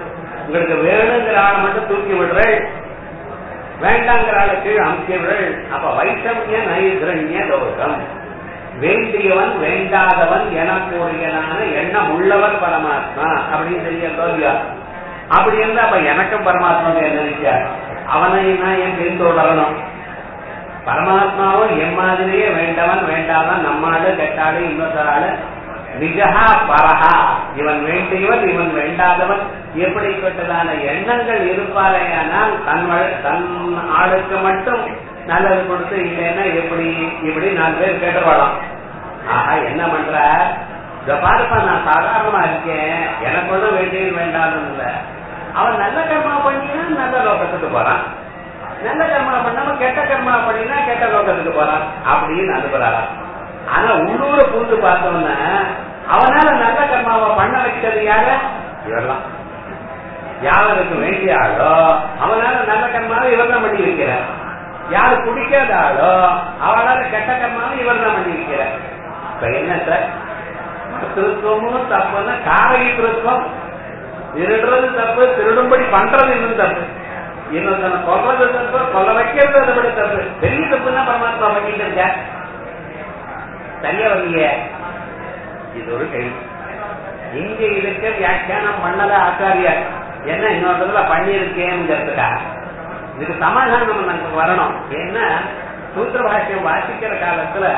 உங்களுக்கு வேணுங்கிற ஆளை மட்டும் தூக்கி விடுறேன் வேண்டாங்கிற ஆளை கீழே அமுக்கி விடுறேன் அப்ப வைஷமிய நைதிரண்ய தோஷம் வேண்டியவன் வேண்டாதவன் எனக்குரியனான எண்ணம் உள்ளவர் பரமாத்மா அப்படின்னு தெரியறதோ இல்லையா அப்படி இருந்தா அப்ப எனக்கும் பரமாத்மா என்ன நினைச்சார் அவனை நான் என் பின்தொடரணும் பரமாத்மாவும் என் மாதிரியே வேண்டவன் வேண்டாதவன் நம்மாடு கெட்டாடு இன்னொருத்தராளு நிஜகா பரஹா இவன் வேண்டியவன் இவன் வேண்டாதவன் எப்படிப்பட்டதான எண்ணங்கள் இருப்பாரேயானால் தன் வழ- தன் ஆளுக்கு மட்டும் நல்லது கொடுத்து இல்லைன்னா எப்படி இப்படி நாலு பேர் கேட்டுருவாளாம் ஆஹா என்ன பண்ற இத பாருப்பா நான் சாதாரணமா இருக்கேன் எனக்கு ஒன்றும் வேண்டியது வேண்டாதுன்னு இல்ல அவன் நல்ல கர்மா பண்ணினா நல்ல லோகத்துக்கு போறான் நல்ல கர்மா பண்ணாம கெட்ட கர்மா பண்ணினா கெட்ட லோகத்துக்கு போறான் அப்படின்னு அனுப்புறாராம் ஆனா உள்ளூர புரிந்து பார்த்தோம்னா அவனால நல்ல கர்மாவை பண்ண வைக்கிறது யாரு இவர்லாம் யாருக்கு வேண்டிய ஆளோ அவனால நல்ல கர்மாவை இவர் தான் பண்ணி வைக்கிறார் யாரு குடிக்காத ஆளோ அவளால கெட்ட கர்மாவை இவர் தான் பண்ணி வைக்கிறார் இப்ப என்ன சார் திருத்துவமும் தப்புன்னா காரகி திருத்துவம் திருடுறது தப்பு திருடும்படி பண்றது இன்னும் தப்பு இன்னொருத்தனை கொல்றது தப்பு கொல்ல வைக்கிறது அதை விட தப்பு பெரிய தப்புன்னா பரமாத்மா பண்ணிட்டு இருக்க சரியா வரலைய இது ஒரு கேள்வி இங்க இருக்க வியாக்கியானம் பண்ணல ஆச்சாரியார் என்ன இன்னொருத்ததுல பண்ணியிருக்கேங்கிறதுக்கா இதுக்கு சமாதானம் நமக்கு வரணும் ஏன்னா சூத்திர பாஷ்யம் வாசிக்கிற காலத்துல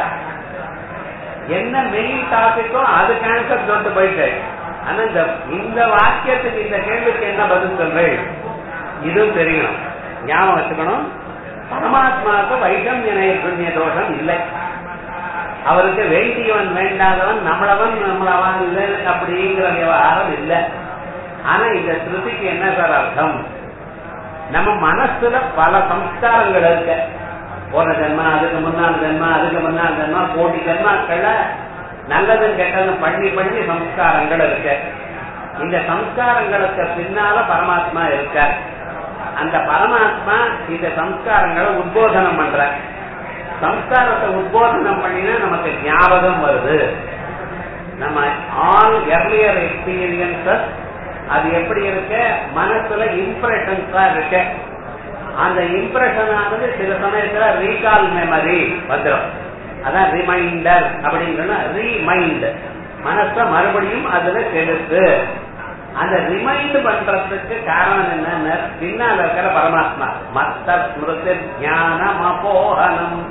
என்ன மெயின் டாபிக்கோ அதுக்கு ஆன்சர் சொல்லிட்டு போயிட்டு ஆனா இந்த இந்த வாக்கியத்துக்கு இந்த கேள்விக்கு என்ன பதில் சொல்றேன் இதுவும் தெரியணும் ஞாபகம் வச்சுக்கணும் பரமாத்மாவுக்கு வைஷமிய நைர்குண்ய தோஷம் இல்லை அவருக்கு வேண்டியவன் வேண்டாதவன் நம்மளவன் நம்மளவன் இல்லை அப்படிங்கிற விவகாரம் இல்லை ஆனா இந்த ஸ்ருதிக்கு என்ன சார் அர்த்தம் நம்ம மனசுல பல சம்ஸ்காரங்கள் இருக்கு போன ஜென்மா அதுக்கு முன்னாள் ஜென்மா அதுக்கு முன்னாள் ஜென்மா கோடி ஜென்மாக்கள்ல நல்லதும் கெட்டதும் பண்ணி பண்ணி சம்ஸ்காரங்கள் இருக்கு இந்த சம்ஸ்காரங்களுக்கு பின்னால பரமாத்மா இருக்கார் அந்த பரமாத்மா இந்த சம்ஸ்காரங்களை உத்போதனம் பண்ற சம்ஸ்காரத்தை உத்போதனம் பண்ணினா நமக்கு ஞாபகம் வருது நம்ம ஆல் எர்லியர் எக்ஸ்பீரியன்சஸ் அது எப்படி இருக்கு மனசுல இம்ப்ரெஷன்ஸா இருக்கு அந்த இம்ப்ரெஷன் ஆனது சில சமயத்துல ரீகால் மெமரி வந்துடும் அதான் ரிமைண்டர் அப்படின்னு ரீமைண்ட் மனச மறுபடியும் அதுல செலுத்து அந்த ரிமைண்ட் பண்றதுக்கு காரணம் என்னன்னு பின்னால இருக்கிற பரமாத்மா மத்த ஸ்மிருதி ஞானம் அபோகனம்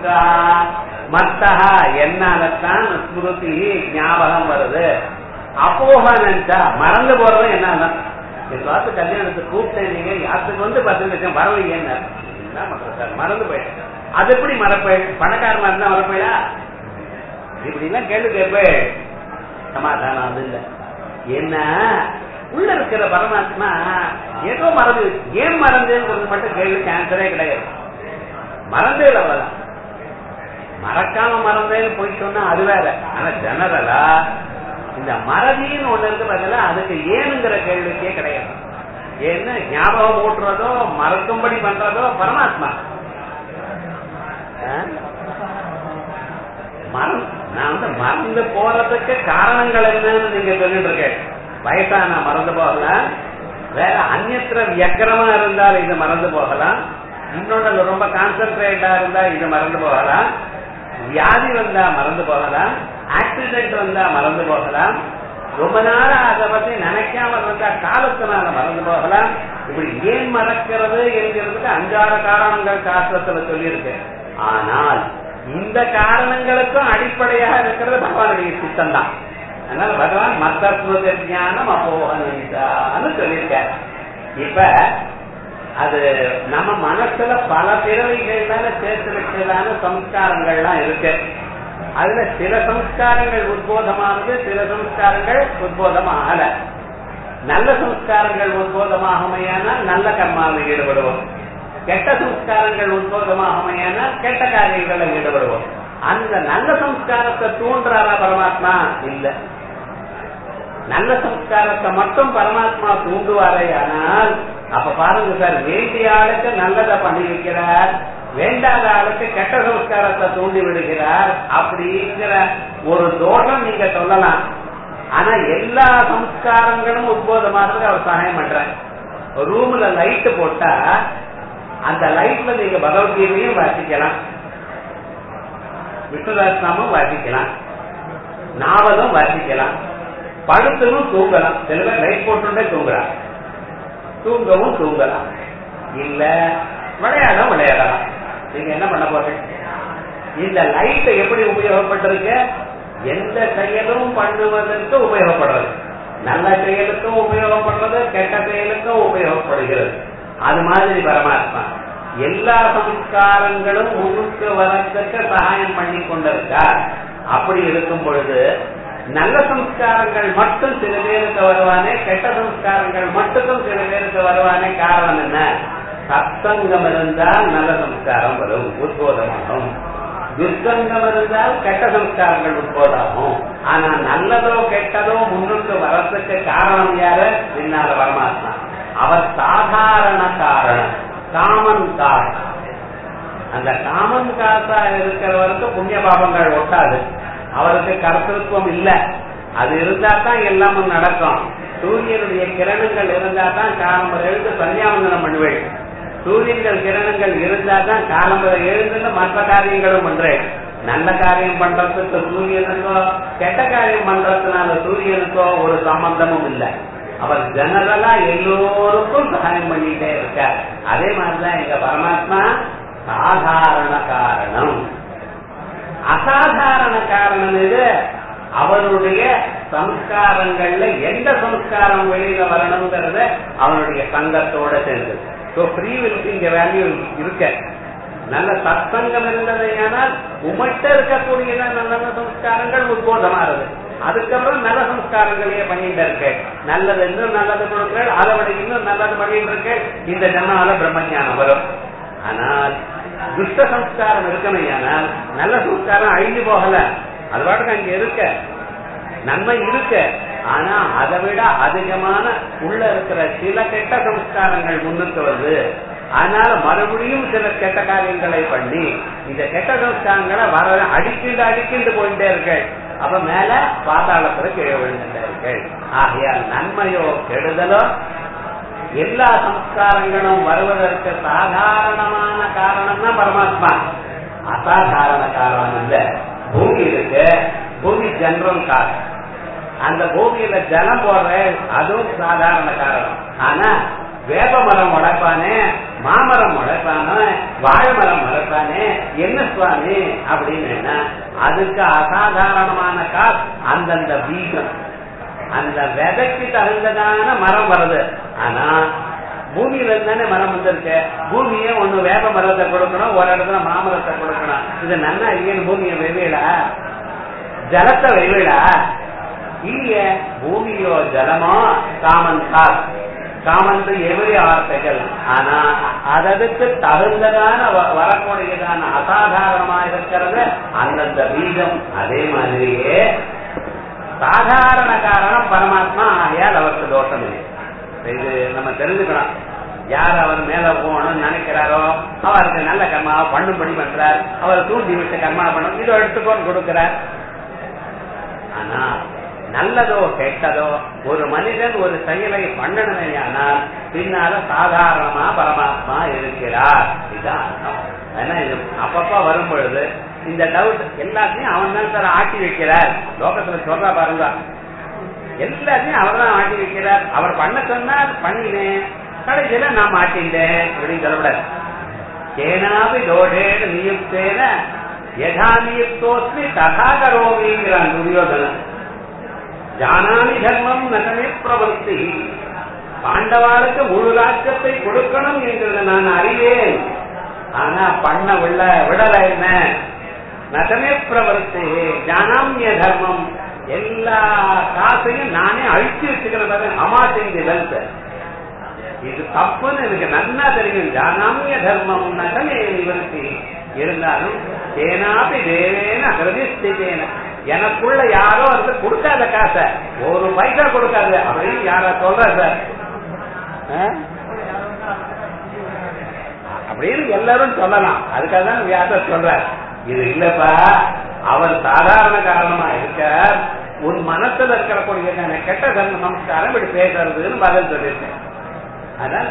மத்தஹா என்னாலத்தான் ஸ்மிருதி ஞாபகம் வருது அபோகனஞ்சா மறந்து போறது என்ன பார்த்து கல்யாணத்துக்கு கூப்பிட்டேன் நீங்க யாத்துக்கு வந்து பத்து லட்சம் வரலைங்க என்ன பண்றது சார் மறந்து போயிட்டேன் அது எப்படி மறப்பேன் பணக்காரமா இருந்தா மறப்பேடா இப்படி எல்லாம் கேள்வி கேட்பேன் சமாதானம் அது இல்ல என்ன உள்ள இருக்கிற பரமாத்மா ஏதோ மறந்து ஏன் மறந்தேன்னு மட்டும் கேள்விக்கு ஆன்சரே கிடையாது மறந்தே அவ்வளவுதான் மறக்காம மறந்தேன்னு போய் சொன்னா அது வேற ஆனா ஜெனரலா இந்த மறதின்னு ஒண்ணு இருக்கு பதிலா அதுக்கு ஏனுங்கிற கேள்விக்கே கிடையாது ஏன்னா ஞாபகம் ஊட்டுறதோ மறக்கும்படி பண்றதோ பரமாத்மா மரம் நான் வந்து மறந்து போறதுக்கு காரணங்கள் என்னன்னு நீங்க சொல்லிட்டு இருக்கேன் வயசான மறந்து போகலாம் வேற அந்நத்திர வியக்கிரமா இருந்தால் இது மறந்து போகலாம் இன்னொன்னு ரொம்ப கான்சென்ட்ரேட்டா இருந்தா இது மறந்து போகலாம் வியாதி வந்தா மறந்து போகலாம் ஆக்சிடென்ட் வந்தா மறந்து போகலாம் ரொம்ப நாளா அதை பத்தி நினைக்காம இருந்தா காலத்தினால மறந்து போகலாம் இப்படி ஏன் மறக்கிறது என்கிறதுக்கு அஞ்சாறு காரணங்கள் சாஸ்திரத்துல சொல்லியிருக்கு ஆனால் இந்த காரணங்களுக்கும் அடிப்படையாக இருக்கிறது பகவானுடைய சித்தம் தான் அதனால பகவான் மத்த ஞானம் அப்போகன்னு சொல்லியிருக்காரு இப்ப அது நம்ம மனசுல பல பிறவிகள்னால சேர்த்து வச்சதான சம்ஸ்காரங்கள்லாம் இருக்கு அதுல சில சம்ஸ்காரங்கள் உத்போதமானது சில சம்ஸ்காரங்கள் உத்போதம் ஆகல நல்ல சம்ஸ்காரங்கள் உத்போதமாகுமையானால் நல்ல கர்மாவில் ஈடுபடுவோம் கெட்ட சம்ஸ்காரங்கள் உத்போதமாகுமையானால் கெட்ட காரியங்களில் ஈடுபடுவோம் அந்த நல்ல சம்ஸ்காரத்தை தூண்டுறாரா பரமாத்மா இல்ல நல்ல சம்ஸ்காரத்தை மட்டும் பரமாத்மா தூண்டுவாரே ஆனால் அப்ப பாருங்க சார் வேண்டிய ஆளுக்கு நல்லதை பண்ணி வைக்கிறார் வேண்டாத ஆளுக்கு கெட்ட சம்ஸ்காரத்தை தூண்டி விடுகிறார் அப்படிங்கிற ஒரு தோஷம் நீங்க சொல்லலாம் ஆனா எல்லா சம்ஸ்காரங்களும் உத்போதமானதுக்கு அவர் சகாயம் பண்றார் ரூம்ல லைட் போட்டா அந்த லைட்ல நீங்க பகவத்கீதையும் வாசிக்கலாம் விஷ்ணுதாஸ்நாமும் வாசிக்கலாம் நாவலும் வாசிக்கலாம் படுத்தலும் தூங்கலாம் சில பேர் லைட் போட்டுட்டே தூங்குறாங்க தூங்கவும் தூங்கலாம் இல்ல விளையாட விளையாடலாம் நீங்க என்ன பண்ண போறீங்க இந்த லைட் எப்படி உபயோகப்பட்டிருக்க எந்த செயலும் பண்ணுவதற்கு உபயோகப்படுறது நல்ல செயலுக்கும் உபயோகப்படுறது கெட்ட செயலுக்கும் உபயோகப்படுகிறது அது மாதிரி பரமாத்மா எல்லா சம்ஸ்காரங்களும் முழுக்க வரத்துக்கு சகாயம் பண்ணி கொண்டிருக்கார் அப்படி இருக்கும் பொழுது நல்ல சம்ஸ்காரங்கள் மட்டும் சில பேருக்கு வருவானே கெட்ட சம்ஸ்காரங்கள் மட்டுக்கும் சில பேருக்கு வருவானே காரணம் என்ன சத்சங்கம் இருந்தால் நல்ல சம்ஸ்காரம் வரும் உத்போதமாகும் துர்சங்கம் இருந்தால் கெட்ட சம்ஸ்காரங்கள் உட்போதாகும் ஆனா நல்லதோ கெட்டதோ முன்னுக்கு வரத்துக்கு காரணம் யாரு பின்னால பரமாத்மா அவர் சாதாரண காரணம் காமன் காரணம் அந்த காமன் காசா இருக்கிறவருக்கு புண்ணிய பாபங்கள் ஒட்டாது அவருக்கு கர்த்தத்துவம் இல்ல அது இருந்தா தான் எல்லாமும் நடக்கும் சூரியனுடைய கிரணங்கள் இருந்தா தான் காலம்பரை எழுந்து சன்னியாவந்தனம் பண்ணுவேன் சூரியன்கள் கிரணங்கள் இருந்தா தான் காலம்பரை எழுந்து மற்ற காரியங்களும் பண்றேன் நல்ல காரியம் பண்றதுக்கு சூரியனுக்கோ கெட்ட காரியம் பண்றதுனால சூரியனுக்கோ ஒரு சம்பந்தமும் இல்லை அவர் ஜெனரலா எல்லோருக்கும் சகாயம் பண்ணிட்டே இருக்கார் அதே மாதிரிதான் எங்க பரமாத்மா சாதாரண காரணம் அசாதாரண காரணம் இது அவருடைய சம்ஸ்காரங்கள்ல எந்த சம்ஸ்காரம் வெளியில வரணுங்கிறத அவனுடைய சங்கத்தோட சேர்ந்து ஸோ ஃப்ரீவிலுக்கு இங்க வேல்யூ இருக்க நல்ல சத்சங்கம் இருந்ததையானால் உமட்ட இருக்கக்கூடிய நல்ல சம்ஸ்காரங்கள் உத்போதமாறுது அதுக்கப்புறம் நல்ல சம்ஸ்காரங்களையே பண்ணிட்டு இருக்கு நல்லது இன்னும் நல்லது கொடுக்கள் அதை விட இன்னும் நல்லது பண்ணிட்டு இருக்கு இந்த ஜன்மால பிரம்மஞானம் வரும் ஆனால் துஷ்ட சம்ஸ்காரம் இருக்கணும் ஆனால் நல்ல சம்ஸ்காரம் அழிஞ்சு போகல அது பாட்டுக்கு அங்க இருக்க நன்மை இருக்க ஆனா அதை விட அதிகமான உள்ள இருக்கிற சில கெட்ட சம்ஸ்காரங்கள் முன்னுக்கு வருது அதனால மறுபடியும் சில கெட்ட காரியங்களை பண்ணி இந்த கெட்ட சம்ஸ்காரங்களை வர அடிக்கிண்டு அடிக்கிண்டு போயிட்டே இருக்கு அப்ப மேல பாத்தாளத்துல கீழே விழுந்துட்டே இருக்கு ஆகையால் நன்மையோ கெடுதலோ எல்லா சம்ஸ்காரங்களும் வருவதற்கு சாதாரணமான காரணம் தான் பரமாத்மா அசாதாரண காரணம் இல்ல பூமி இருக்கு பூமி ஜெனரல் காரணம் அந்த பூமியில ஜலம் போடுற அதுவும் சாதாரண காரணம் ஆனா வேப்ப மரம் உடைப்பானே மாமரம் உடைப்பானே வாழை மரம் உடைப்பானே என்ன சுவாமி அப்படின்னு அதுக்கு அசாதாரணமான கால் அந்தந்த பீஜம் அந்த விதைக்கு தகுந்ததான மரம் வருது ஆனா பூமியில இருந்தானே மரம் வந்திருக்கு பூமியே ஒண்ணு வேப்ப மரத்தை கொடுக்கணும் ஒரு இடத்துல மாமரத்தை கொடுக்கணும் இது நன்னா இல்லையன்னு பூமியை வெவ்வேடா ஜலத்தை வெவ்வேடா இல்லையே பூமியோ ஜலமோ காமன் கார் காமன் எவரி வார்த்தைகள் ஆனா அதற்கு தகுந்ததான வரக்கூடியதான அசாதாரணமா இருக்கிறது அந்தந்த பீஜம் அதே மாதிரியே சாதாரண காரணம் பரமாத்மா ஆகையால் அவருக்கு தோஷம் இல்லை இது நம்ம தெரிஞ்சுக்கலாம் யார் அவர் மேல போகணும்னு நினைக்கிறாரோ அவருக்கு நல்ல கர்மா பண்ணும்படி பண்றார் அவர் தூண்டி விட்டு கர்மா பண்ணும் இதோ எடுத்துக்கோன்னு கொடுக்கிறார் ஆனா நல்லதோ கெட்டதோ ஒரு மனிதன் ஒரு செயலை பண்ணணுமே ஆனால் பின்னால சாதாரணமா பரமாத்மா இருக்கிறார் இதுதான் அர்த்தம் ஏன்னா இது அப்பப்ப வரும் பொழுது இந்த டவுட் எல்லாத்தையும் அவன் தான் சார் ஆட்டி வைக்கிறார் லோகத்துல சொல்றா பாருங்க எல்லாத்தையும் அவர் தான் ஆட்டி வைக்கிறார் அவர் பண்ண சொன்னார் பண்ணினேன் கடைசியில நான் மாட்டிட்டேன் அப்படின்னு சொல்லக்கூடாது கேனாபி தோஷேன நியுக்தேன யதா நியுக்தோஸ்மி ததா கரோமிங்கிறான் துரியோதனன் ஜானாமி தர்மம் நகமே பிரவர்த்தி பாண்டவாளுக்கு முழு ராஜ்யத்தை கொடுக்கணும் என்கிறத நான் அறிவேன் ஆனா பண்ண விட விடல என்ன நகமே பிரவர்த்தி ஜானாமிய தர்மம் எல்லா காசையும் நானே அழிச்சு வச்சுக்கிறேன் அமாசிங் வெல்த் இது தப்புன்னு எனக்கு நன்னா தெரியும் ஜானாமிய தர்மம் நகமே நிவர்த்தி இருந்தாலும் தேனாபி தேவேன ஹிருதிஸ்திதேன எனக்குள்ள யாரோ வந்து கொடுக்காத காசை ஒரு பைசா கொடுக்காது அப்படின்னு யார சொல்ற சார் அப்படின்னு எல்லாரும் சொல்லலாம் அதுக்காக தான் வியாசர் சொல்ற இது இல்லப்பா அவர் சாதாரண காரணமா இருக்க உன் மனசுல இருக்கக்கூடிய கெட்ட தர்ம சம்ஸ்காரம் இப்படி பேசுறதுன்னு பதில் சொல்லியிருக்கேன் அதான்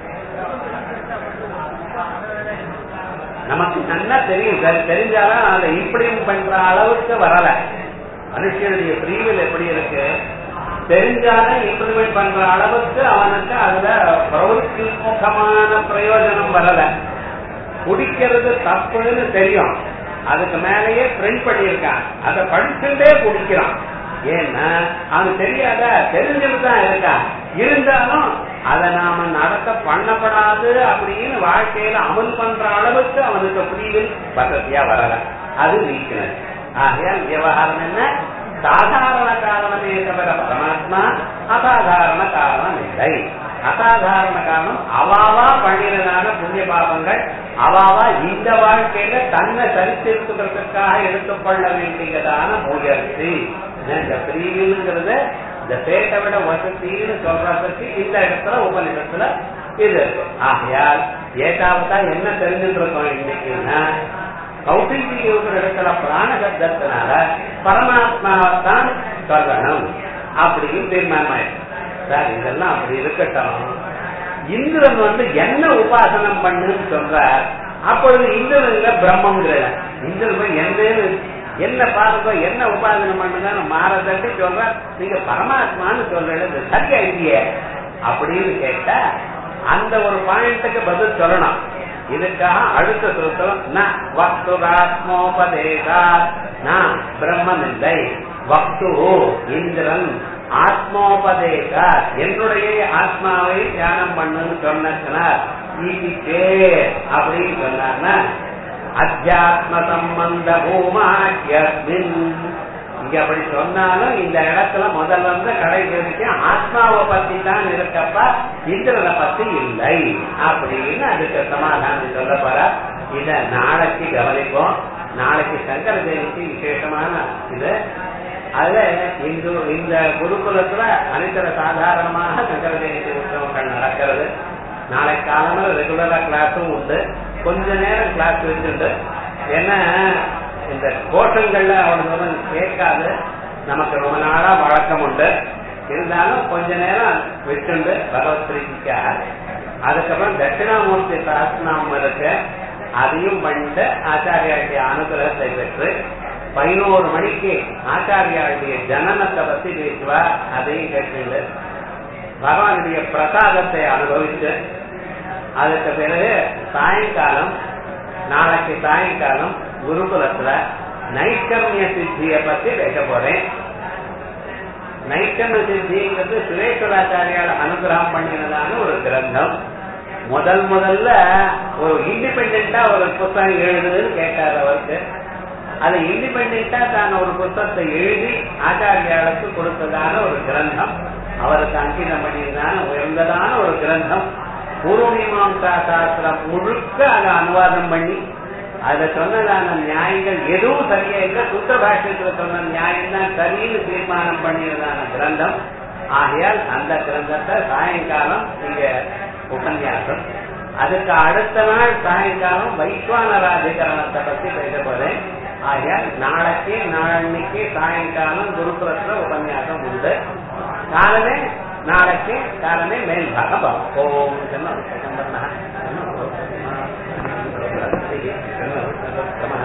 நமக்கு நல்லா தெரியும் சார் தெரிஞ்சாலும் அதை இம்ப்ளிமெண்ட் பண்ற அளவுக்கு வரல மனுஷனுடைய பிரிவில் எப்படி இருக்கு தெரிஞ்சாலும் இம்ப்ளிமெண்ட் பண்ற அளவுக்கு அவனுக்கு அதுல பிரவருத்தி முகமான பிரயோஜனம் வரல குடிக்கிறது தப்புன்னு தெரியும் அதுக்கு மேலேயே பிரிண்ட் பண்ணியிருக்கான் அதை படிச்சுட்டே குடிக்கிறான் ஏன்னா அவன் தெரியாத தெரிஞ்சுட்டு தான் இருக்கான் இருந்தாலும் அதை நாம நடத்த பண்ணப்படாது அப்படின்னு வாழ்க்கையில அமல் பண்ற அளவுக்கு அவனுக்கு புரிவில் வசதியா வரல அது வீக்னஸ் ஆகையால் விவகாரம் என்ன சாதாரண காரணமே தவிர பரமாத்மா அசாதாரண காரணம் இல்லை அசாதாரண காரணம் அவாவா பண்ணினதான புண்ணிய பாபங்கள் அவாவா இந்த வாழ்க்கையில தன்னை சரித்திருக்கிறதுக்காக எடுத்துக்கொள்ள வேண்டியதான முயற்சி இந்த பிரிவுங்கிறது இந்த பேட்டை விட வசதின்னு சொல்றதுக்கு இந்த இடத்துல உபநிடத்துல இது இருக்கு ஆகையால் ஏதாவது என்ன தெரிஞ்சுட்டு இருக்கோம் இன்னைக்குன்னா கௌசில்ய இருக்கிற இடத்துல பிராண சப்தத்தினால பரமாத்மாவைத்தான் சொல்லணும் அப்படின்னு தீர்மானமாயிருக்கு சார் இதெல்லாம் அப்படி இருக்கட்டும் இந்திரன் வந்து என்ன உபாசனம் பண்ணுன்னு சொல்றார் அப்பொழுது இந்திரன் இல்ல பிரம்மங்கிற இந்திரன் போய் எந்த என்ன பாருங்க என்ன உபாசனம் பண்ணுங்க மாற தட்டி சொல்ற நீங்க பரமாத்மான்னு சொல்றது சரியா இல்லையே அப்படின்னு கேட்டா அந்த ஒரு பாயிண்ட்டுக்கு பதில் சொல்லணும் இதுக்காக அடுத்த சுருத்தம் ந வக்துராத்மோபதேசா நான் பிரம்மன் இல்லை வக்து இந்திரன் ஆத்மோபதேசா என்னுடைய ஆத்மாவை தியானம் பண்ணுன்னு சொன்னார் அப்படின்னு சொன்னார்னா அத்தியாத்ம சம்பந்த பூமாக்கியஸ்மின் இங்க அப்படி சொன்னாலும் இந்த இடத்துல முதல்ல இருந்து கடைசி வரைக்கும் ஆத்மாவை பத்தி தான் இருக்கப்ப இந்திரனை பத்தி இல்லை அப்படின்னு அதுக்கு சமாதானம் சொல்ல போற இத நாளைக்கு கவனிப்போம் நாளைக்கு சங்கர ஜெயந்தி விசேஷமான இது அதுல இந்து இந்த குருகுலத்துல அனைத்தர சாதாரணமாக சங்கர ஜெயந்தி உற்சவங்கள் நடக்கிறது நாளை காலமே ரெகுலரா கிளாஸும் உண்டு கொஞ்ச நேரம் கிளாஸ் வச்சுட்டு ஏன்னா இந்த கோஷங்கள்ல அவனுக்கு வந்து கேட்காது நமக்கு ரொம்ப நாளா வழக்கம் உண்டு இருந்தாலும் கொஞ்ச நேரம் விட்டுண்டு பகவத் பிரீதிக்காக அதுக்கப்புறம் தட்சிணாமூர்த்தி சாஸ்திரம் இருக்கு அதையும் பண்ணிட்டு ஆச்சாரியாளுடைய அனுகிரகத்தை பெற்று பதினோரு மணிக்கு ஆச்சாரியாளுடைய ஜனனத்தை பத்தி பேசுவா அதையும் கேட்டு பகவானுடைய பிரசாதத்தை அனுபவிச்சு அதுக்கு பிறகு சாயங்காலம் நாளைக்கு சாயங்காலம் குருகுலத்துல நைக்கர்மிய சித்திய பத்தி பேச போறேன் நைக்கர்ம சித்திங்கிறது சுரேஸ்வராச்சாரியால் அனுகிரகம் பண்ணினதான ஒரு கிரந்தம் முதல் முதல்ல ஒரு இண்டிபெண்டா ஒரு புத்தகம் எழுதுன்னு கேட்டார் அவருக்கு அது இண்டிபெண்டா தான் ஒரு புத்தகத்தை எழுதி ஆச்சாரியாளுக்கு கொடுத்ததான ஒரு கிரந்தம் அவருக்கு அங்கிதம் பண்ணியதான உயர்ந்ததான ஒரு கிரந்தம் பூர்வமீமாசா சாஸ்திரம் முழுக்க அதை அனுவாதம் பண்ணி அதுல சொன்னதான நியாயங்கள் எதுவும் சரியா இல்லை சுத்த பாஷ்யத்துல சொன்ன நியாயம் தான் சரின்னு தீர்மானம் பண்ணியதான கிரந்தம் ஆகையால் அந்த கிரந்தத்தை சாயங்காலம் இங்க உபன்யாசம் அதுக்கு அடுத்த நாள் சாயங்காலம் வைஸ்வான ராஜகரணத்தை பத்தி பேச போறேன் ஆகையால் நாளைக்கு நாளன்னைக்கு சாயங்காலம் குருகுலத்துல உபன்யாசம் உண்டு காலமே நாளைக்கு காலமே மேல்பாகம் ஓம் ஜன்ம